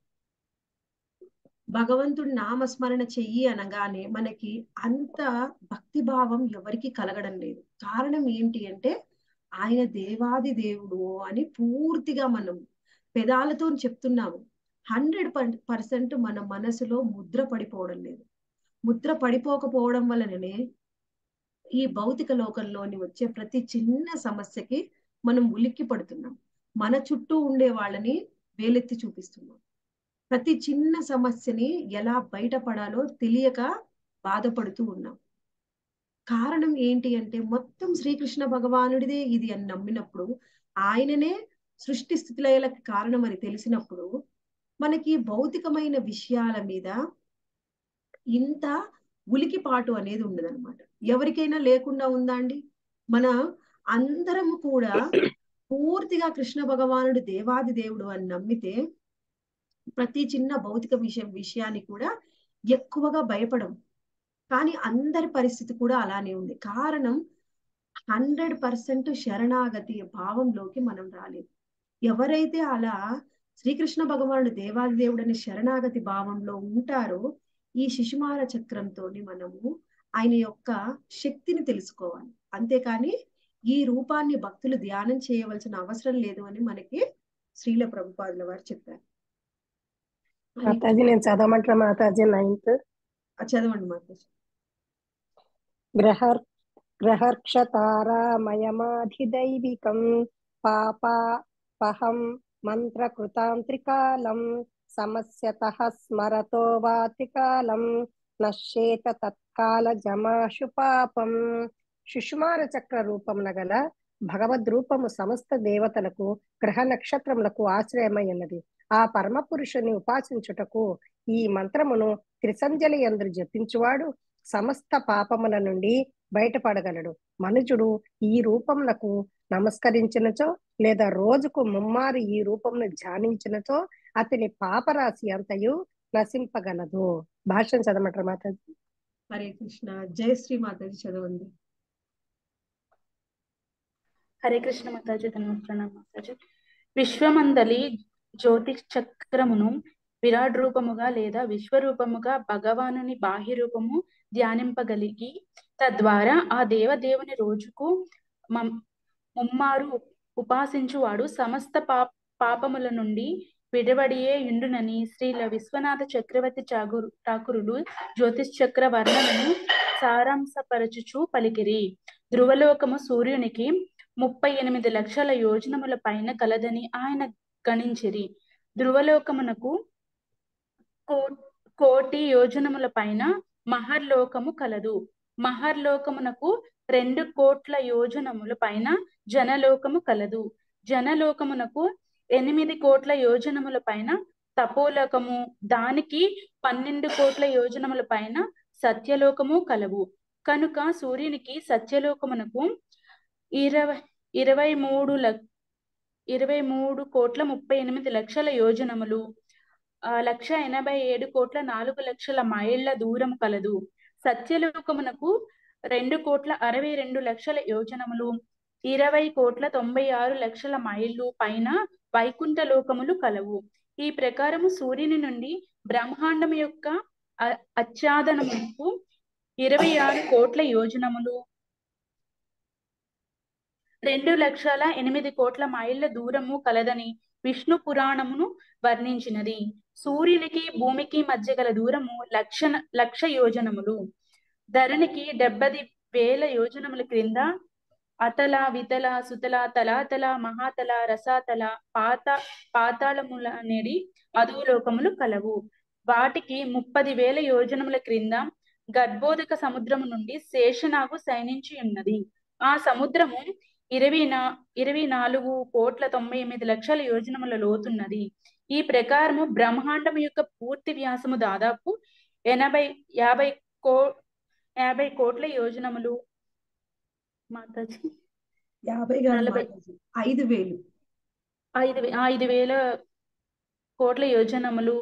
భగవంతుడి నామస్మరణ చెయ్యి అనగానే మనకి అంత భక్తి భావం ఎవరికి కలగడం లేదు కారణం ఏంటి అంటే ఆయన దేవాది దేవుడు అని పూర్తిగా మనం పెదాలతో చెప్తున్నాము హండ్రెడ్ పర్సెంట్ మన మనసులో ముద్ర పడిపోవడం లేదు ముద్ర పడిపోకపోవడం వలననే ఈ భౌతిక లోకంలోని వచ్చే ప్రతి చిన్న సమస్యకి మనం ఉలిక్కి పడుతున్నాం మన చుట్టూ ఉండే వాళ్ళని వేలెత్తి చూపిస్తున్నాం ప్రతి చిన్న సమస్యని ఎలా బయటపడాలో తెలియక బాధపడుతూ ఉన్నాం కారణం ఏంటి అంటే మొత్తం శ్రీకృష్ణ భగవానుడిదే ఇది అని నమ్మినప్పుడు ఆయననే సృష్టి స్థితిలయలకు కారణం అని తెలిసినప్పుడు మనకి భౌతికమైన విషయాల మీద ఇంత ఉలికిపాటు అనేది ఉండదన్నమాట ఎవరికైనా లేకుండా ఉందా అండి మన అందరము కూడా పూర్తిగా కృష్ణ భగవానుడు దేవాది దేవుడు అని నమ్మితే ప్రతి చిన్న భౌతిక విషయం విషయాన్ని కూడా ఎక్కువగా భయపడం కానీ అందరి పరిస్థితి కూడా అలానే ఉంది కారణం హండ్రెడ్ పర్సెంట్ శరణాగతి భావంలోకి మనం రాలేదు ఎవరైతే అలా శ్రీకృష్ణ భగవానుడు దేవాది దేవుడని శరణాగతి భావంలో ఉంటారో ఈ శిశుమార చక్రంతో మనము ఆయన యొక్క శక్తిని తెలుసుకోవాలి అంతేకాని ఈ రూపాన్ని భక్తులు ధ్యానం చేయవలసిన అవసరం లేదు అని మనకి శ్రీల ప్రభుపాదుల వారు చెప్పారు అని మాతాజీ నేను చదవమంటారా మాతాజీ నైన్త్ ఆ చదవండి మాతాజీ గ్రహ గ్రహర్క్షతారామయమాధిదైవికం పాపాపహం మంత్రకృతాంత్రికాలం సమస్యతః స్మరతో వాతికాలం నశ్యేత తత్కాల జమాషు పాపం శిశుమార చక్ర రూపమున గల భగవద్ రూపము సమస్త దేవతలకు గ్రహ నక్షత్రములకు ఆశ్రయమై ఉన్నది ఆ పరమ పురుషుని ఉపాసించుటకు ఈ మంత్రమును త్రిసంజలి ఎందు జపించువాడు సమస్త పాపముల నుండి బయటపడగలడు మనుజుడు ఈ రూపమునకు నమస్కరించినచో లేదా రోజుకు ముమ్మారు ఈ రూపమును ధ్యానించినచో అతని పాపరాశి అంతయు నశింపగలదు భాషను చదవమంటారు మాతాజీ హరే కృష్ణ జయ శ్రీ మాతాజీ చదవండి హరే కృష్ణ మాతాజీ ధన్యవాదాలు మాతాజీ విశ్వమందలి జ్యోతి చక్రమును విరాట్ రూపముగా లేదా విశ్వరూపముగా భగవానుని బాహ్య రూపము ధ్యానింపగలిగి తద్వారా ఆ దేవదేవుని రోజుకు మం- ముమ్మారు ఉపాసించువాడు సమస్త పా పాపముల నుండి విడవడియే యుండునని శ్రీల విశ్వనాథ చక్రవర్తి చాగురు ఠాకురులు జ్యోతిష్ చక్ర వర్ణనను సారాంశపరచుచు పలికిరి ధ్రువలోకము సూర్యునికి ముప్పై ఎనిమిది లక్షల యోజనముల పైన కలదని ఆయన గణించిరి ధ్రువలోకమునకు కో- కోటి యోజనముల పైన మహర్లోకము కలదు మహర్లోకమునకు రెండు కోట్ల యోజనముల పైన జనలోకము కలదు జనలోకమునకు ఎనిమిది కోట్ల యోజనముల పైన తపోలోకము దానికి పన్నెండు కోట్ల యోజనముల పైన సత్యలోకము కలవు కనుక సూర్యునికి సత్యలోకమునకు ఇరవై ఇరవై మూడు లక్ష ఇరవై మూడు కోట్ల ముప్పై ఎనిమిది లక్షల యోజనములు ఆ లక్ష ఎనభై ఏడు కోట్ల నాలుగు లక్షల మైళ్ళ దూరం కలదు సత్యలోకమునకు రెండు కోట్ల అరవై రెండు లక్షల యోజనములు ఇరవై కోట్ల తొంభై ఆరు లక్షల మైళ్ళు పైన వైకుంఠ లోకములు కలవు ఈ ప్రకారము సూర్యుని నుండి బ్రహ్మాండం యొక్క అ- అచ్ఛాదనమునకు ఇరవై ఆరు కోట్ల యోజనములు రెండు లక్షల ఎనిమిది కోట్ల మైళ్ళ దూరము కలదని విష్ణు పురాణమును వర్ణించినది సూర్యునికి భూమికి మధ్య గల దూరము లక్ష లక్ష యోజనములు ధరణికి డెబ్బది వేల యోజనముల క్రింద అతల వితల సుతల తలాతల మహాతల రసాతల పాత పాతాళముల అనేది అధోలోకములు కలవు వాటికి ముప్పది వేల యోజనముల క్రింద గర్భోదక సముద్రము నుండి శేషనాగు శయనించి ఉన్నది ఆ సముద్రము ఇరవై నా ఇరవై నాలుగు కోట్ల తొంభై ఎనిమిది లక్షల యోజనముల లోతున్నది ఈ ప్రకారము బ్రహ్మాండము యొక్క పూర్తి వ్యాసము దాదాపు ఎనభై యాభై కో యాభై కోట్ల యోజనములు మాతాజీ యాభై కాదు నలభై. మాతాజీ ఐదు వేలు ఐదు వే- ఐదు వేల కోట్ల యోజనములు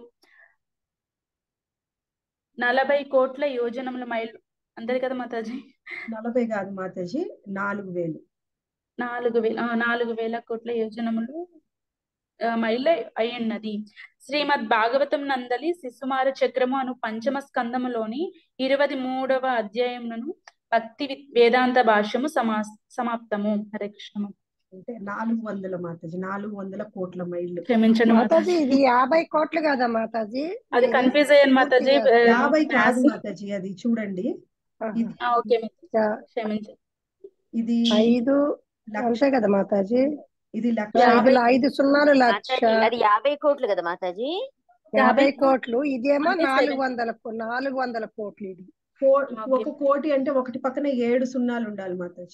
నలభై కోట్ల యోజనముల మైలు అంతే కదా మాతాజీ నలభై కాదు మాతాజీ నాలుగు వేలు నాలుగు వేల ఆ, నాలుగు వేల కోట్ల యోజనములు ఆ, మైళ్ళ అయి ఉన్నది శ్రీమద్ భాగవతం నందలి శిశుమార చక్రము అను పంచమ స్కందములోని ఇరవై మూడవ అధ్యాయమును భక్తి వి- వేదాంత భాష్యము సమా సమాప్తము హరే కృష్ణ అంటే నాలుగు వందల మాతాజీ నాలుగు వందల కోట్ల మైళ్ళు క్షమించండి మాతాజీ మాతాజీ ఇది యాభై కోట్లు కదా మాతాజీ అది ఇది కన్ఫ్యూజ్ అయ్యాను మాతాజీ పూర్తిగా యాభై కాదు మ్యాథ్స్ మాతాజీ అది చూడండి ఆహా. ఇది ఆ, ఓకే మాతాజీ. యా- క్షమించండి ఇది ఐదు లక్ష అంతే కదా మాతాజీ ఇది లక్ష ఐదు ఐదు సున్నాలు లక్ష మాతాజీ అది యాభై కోట్లు కదా మాతాజీ యాభై కోట్లు ఇదేమో అంటే నాలుగు seven. వందల కో- నాలుగు వందల కోట్లు ఇది కో- ఓకే. ఒక కోటి అంటే ఒకటి పక్కన ఏడు సున్నాలు ఉండాలి మాతాజీ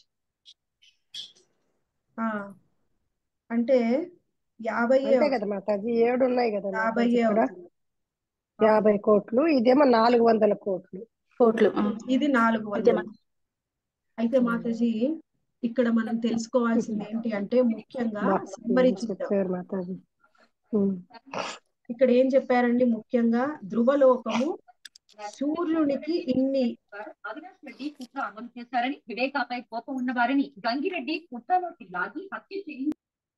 ఆ అంటే యాభై అంతే కదా మాతాజీ ఏడు ఉన్నాయి కదా యాభై మాతాజీ ఇక్కడ అవుతుంది యాభై కోట్లు ఇదేమో నాలుగు వందల కోట్లు కోట్లు ఆ. ఇది నాలుగు అంతే వందలు అయితే మాతాజీ ఇక్కడ మనం తెలుసుకోవాల్సింది ఏంటి అంటే ముఖ్యంగా బా, సమ్మరి ఏం చూద్దాం చెప్పారు మాతాజీ ఉమ్. ఇక్కడ ఏం చెప్పారండి ముఖ్యంగా ధ్రువలోకము సూర్యునికి ఇన్ని అవినాష్ రెడ్డి కుట్ర అమలు చేశారని వివేకాపై కోపం ఉన్న వారిని గంగిరెడ్డి కుట్రలోకి లాగి హత్య చేయించారు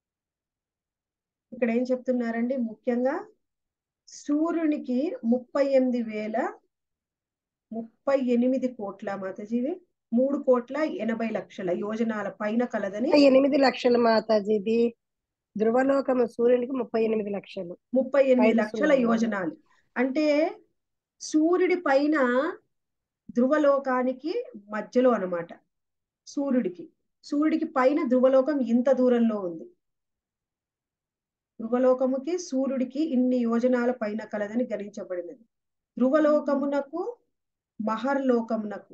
ఇక్కడ ఏం చెప్తున్నారండి ముఖ్యంగా సూర్యునికి ముప్పై ఎనిమిది వేల ముప్పై ఎనిమిది కోట్ల మాతాజీవి మూడు కోట్ల ఎనభై లక్షల యోజనాల పైన కలదని ఎనిమిది లక్షలు మాతాజీ ఇది ధ్రువలోకము సూర్యునికి ముప్పై ఎనిమిది లక్షలు ముప్పై ఎనిమిది ఐదు లక్షల సున్నాలు. యోజనాలు అంటే సూర్యుడి పైన ధ్రువలోకానికి మధ్యలో అన్నమాట సూర్యుడికి సూర్యుడికి పైన ధ్రువలోకం ఇంత దూరంలో ఉంది ధ్రువలోకముకి సూర్యుడికి ఇన్ని యోజనాల పైన కలదని గణించబడినది ధ్రువలోకమునకు మహర్లోకమునకు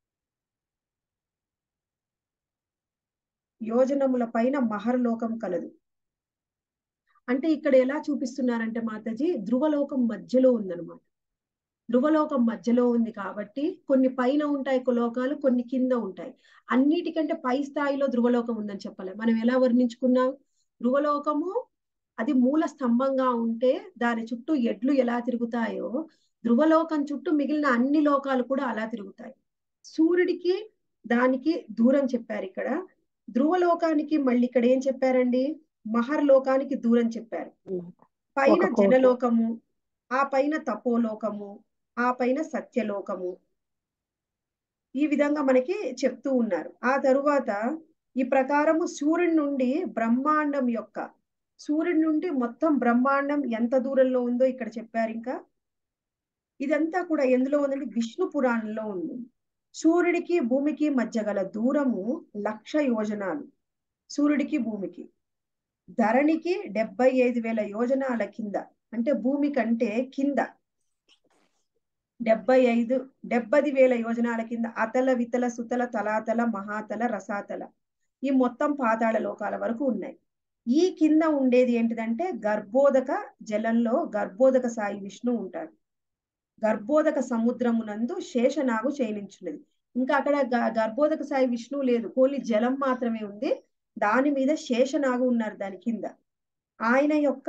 యోజనముల పైన మహర్లోకం కలదు అంటే ఇక్కడ ఎలా చూపిస్తున్నారంటే మాతాజీ ధ్రువలోకం మధ్యలో ఉందన్నమాట ధ్రువలోకం మధ్యలో ఉంది కాబట్టి కొన్ని పైన ఉంటాయి కొ- లోకాలు కొన్ని కింద ఉంటాయి అన్నిటికంటే పై స్థాయిలో ధ్రువలోకం ఉందని చెప్పాలి మనం ఎలా వర్ణించుకున్నాం ధ్రువలోకము అది మూల స్తంభంగా ఉంటే దాని చుట్టూ ఎడ్లు ఎలా తిరుగుతాయో ధ్రువలోకం చుట్టూ మిగిలిన అన్ని లోకాలు కూడా అలా తిరుగుతాయి సూర్యుడికి దానికి దూరం చెప్పారు ఇక్కడ ధ్రువలోకానికి మళ్ళీ ఇక్కడ ఏం చెప్పారండి మహర్లోకానికి దూరం చెప్పారు పైన ఒక కోటి. జనలోకము ఆ పైన తపోలోకము ఆ పైన సత్యలోకము ఈ విధంగా మనకి చెప్తూ ఉన్నారు ఆ తరువాత ఈ ప్రకారము సూర్యుడి నుండి బ్రహ్మాండం యొక్క సూర్యుడి నుండి మొత్తం బ్రహ్మాండం ఎంత దూరంలో ఉందో ఇక్కడ చెప్పారు ఇంకా ఇదంతా కూడా ఎందులో ఉందంటే విష్ణు పురాణంలో ఉంది సూర్యుడికి భూమికి మధ్య గల దూరము లక్ష యోజనాలు సూర్యుడికి భూమికి ధరణికి డెబ్బై ఐదు వేల యోజనాల కింద అంటే భూమి కంటే కింద డెబ్బై ఐదు డెబ్బది వేల యోజనాల కింద అతల వితల సుతల తలాతల మహాతల రసాతల ఈ మొత్తం పాతాళ లోకాల వరకు ఉన్నాయి ఈ కింద ఉండేది ఏంటిదంటే గర్భోదక జలంలో గర్భోదక సాయి విష్ణు ఉంటారు గర్భోదక సముద్రమునందు శేషనాగు శయనించున్నది ఇంకా అక్కడ గ- గర్భోదక సాయి విష్ణు లేదు ఓన్లీ జలం మాత్రమే ఉంది దాని మీద శేషనాగు ఉన్నారు దాని కింద ఆయన యొక్క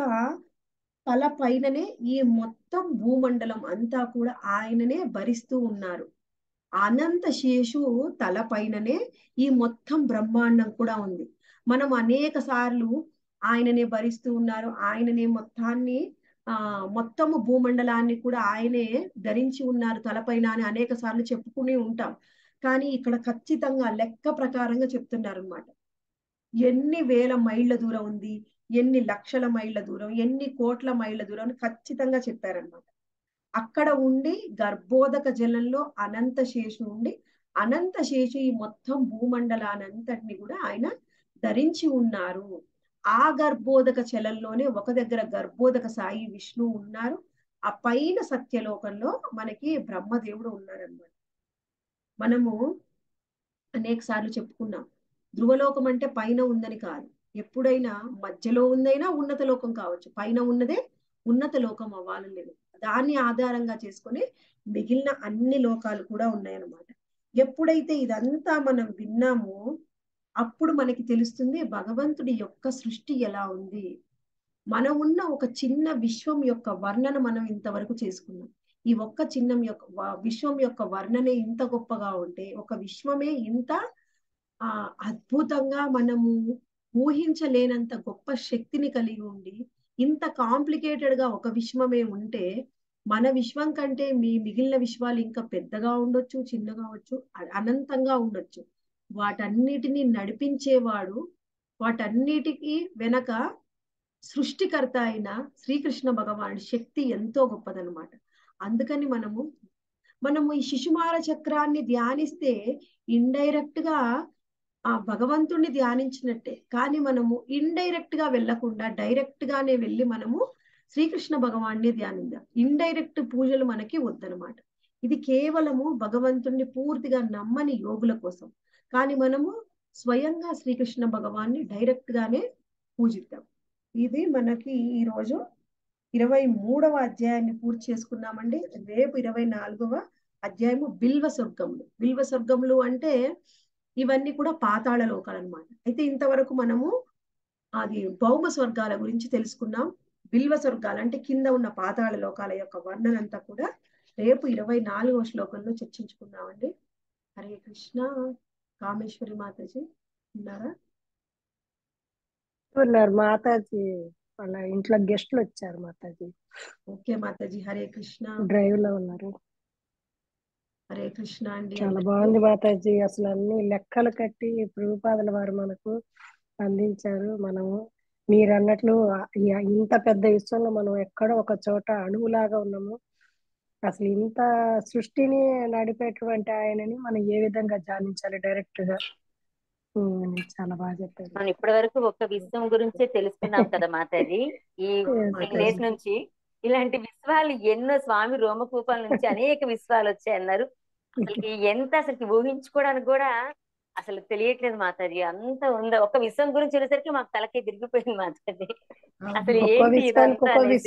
తల పైననే ఈ మొత్తం భూమండలం అంతా కూడా ఆయననే భరిస్తూ ఉన్నారు అనంత శేషు తల పైననే ఈ మొత్తం బ్రహ్మాండం కూడా ఉంది మనం అనేక సార్లు ఆయననే భరిస్తూ ఉన్నారు ఆయననే మొత్తాన్ని ఆ మొత్తము భూమండలాన్ని కూడా ఆయనే ధరించి ఉన్నారు తలపైన అని అనేక సార్లు చెప్పుకుని ఉంటాం కానీ ఇక్కడ ఖచ్చితంగా లెక్క ప్రకారంగా చెప్తున్నారు అనమాట ఎన్ని వేల మైళ్ళ దూరం ఉంది ఎన్ని లక్షల మైళ్ళ దూరం ఎన్ని కోట్ల మైళ్ళ దూరం అని ఖచ్చితంగా చెప్పారనమాట అక్కడ ఉండి గర్భోదక జలంలో అనంత శేషు ఉండి అనంత శేషు ఈ మొత్తం భూమండలానంతటిని కూడా ఆయన ధరించి ఉన్నారు ఆ గర్భోదక చలంలోనే ఒక దగ్గర గర్భోదక సాయి విష్ణు ఉన్నారు ఆ పైన సత్యలోకంలో మనకి బ్రహ్మదేవుడు ఉన్నారనమాట మనము అనేక సార్లు చెప్పుకున్నాం ధ్రువలోకం అంటే పైన ఉందని కాదు ఎప్పుడైనా మధ్యలో ఉందైనా ఉన్నత లోకం కావచ్చు పైన ఉన్నదే ఉన్నత లోకం అవ్వాలని లేదు దాన్ని ఆధారంగా చేసుకొని మిగిలిన అన్ని లోకాలు కూడా ఉన్నాయన్నమాట ఎప్పుడైతే ఇదంతా మనం విన్నామో అప్పుడు మనకి తెలుస్తుంది భగవంతుడి యొక్క సృష్టి ఎలా ఉంది మనం ఉన్న ఒక చిన్న విశ్వం యొక్క వర్ణన మనం ఇంతవరకు చేసుకున్నాం ఈ ఒక్క చిన్నం యొక్క వ- విశ్వం యొక్క వర్ణనే ఇంత గొప్పగా ఉంటే ఒక విశ్వమే ఇంత ఆ అద్భుతంగా మనము ఊహించలేనంత గొప్ప శక్తిని కలిగి ఉండి ఇంత కాంప్లికేటెడ్ గా ఒక విశ్వమే ఉంటే మన విశ్వం కంటే మీ మిగిలిన విశ్వాలు ఇంకా పెద్దగా ఉండొచ్చు చిన్నగా అవచ్చు అ- అనంతంగా ఉండొచ్చు వాటన్నిటిని నడిపించేవాడు వాటన్నిటికీ వెనక సృష్టికర్త అయిన శ్రీకృష్ణ భగవానుడి శక్తి ఎంతో గొప్పదన్నమాట అందుకని మనము మనము ఈ శిశుమార చక్రాన్ని ధ్యానిస్తే ఇండైరెక్ట్ గా ఆ భగవంతుణ్ణి ధ్యానించినట్టే కానీ మనము ఇండైరెక్ట్ గా వెళ్ళకుండా డైరెక్ట్ గానే వెళ్ళి మనము శ్రీకృష్ణ భగవాన్ని ధ్యానిద్దాం ఇండైరెక్ట్ పూజలు మనకి వద్దనమాట ఇది కేవలము భగవంతుణ్ణి పూర్తిగా నమ్మని యోగుల కోసం కానీ మనము స్వయంగా శ్రీకృష్ణ భగవాన్ని డైరెక్ట్ గానే పూజిద్దాం ఇది మనకి ఈ రోజు ఇరవై మూడవ అధ్యాయాన్ని పూర్తి చేసుకున్నామండి రేపు ఇరవై నాలుగవ అధ్యాయము బిల్వ స్వర్గములు బిల్వ స్వర్గములు అంటే ఇవన్నీ కూడా పాతాళ లోకాలు అనమాట అయితే ఇంతవరకు మనము అది భౌమ స్వర్గాల గురించి తెలుసుకున్నాం బిల్వ స్వర్గాలు అంటే కింద ఉన్న పాతాళ లోకాల యొక్క వర్ణన అంతా కూడా రేపు ఇరవై నాలుగవ శ్లోకంలో చర్చించుకున్నామండి హరే కృష్ణ కామేశ్వరి మాతాజీ ఉన్నారా ఉన్నారు మాతాజీ వాళ్ళ ఇంట్లో గెస్ట్లు వచ్చారు మాతాజీ ఓకే మాతాజీ హరే కృష్ణ డ్రైవ్ లో ఉన్నారు హరే కృష్ణ అండి చాలా అందరికీ. బాగుంది మాతాజీ అసలు అన్ని లెక్కలు కట్టి ప్రభుపాదుల వారు మనకు అందించారు మనము మీరు అన్నట్లు ఆ- ఈ- ఇంత పెద్ద విశ్వంలో మనం ఎక్కడో ఒక చోట అణువులాగా ఉన్నాము అసలు ఇంత సృష్టిని నడిపేటువంటి ఆయనని మనం ఏ విధంగా ధ్యానించాలి డైరెక్ట్ గా ఉమ్, చాలా బాగా చెప్పారు మనం ఇప్పటి వరకు ఒక్క విశ్వం గురించే తెలుసుకున్నాం కదా మాతాజీ ఈ త్రీ డేస్ నుంచి ఇలాంటి విశ్వాలు ఎన్నో స్వామి రోమకూపాల నుంచి అనేక విశ్వాలు వచ్చాయి అన్నారు అసలు ఎంత అసలు ఊహించుకోవడానికి కూడా అసలు తెలియట్లేదు మాతాజీ అంత ఉందా ఒక్క విశ్వం గురించి వచ్చేసరికి మాకు తలకే తిరిగిపోయింది మాతాజీ అసలు ఒక్కో ఏంటి విశ్వానికి ఇదంతా ఒక్కో అనేసి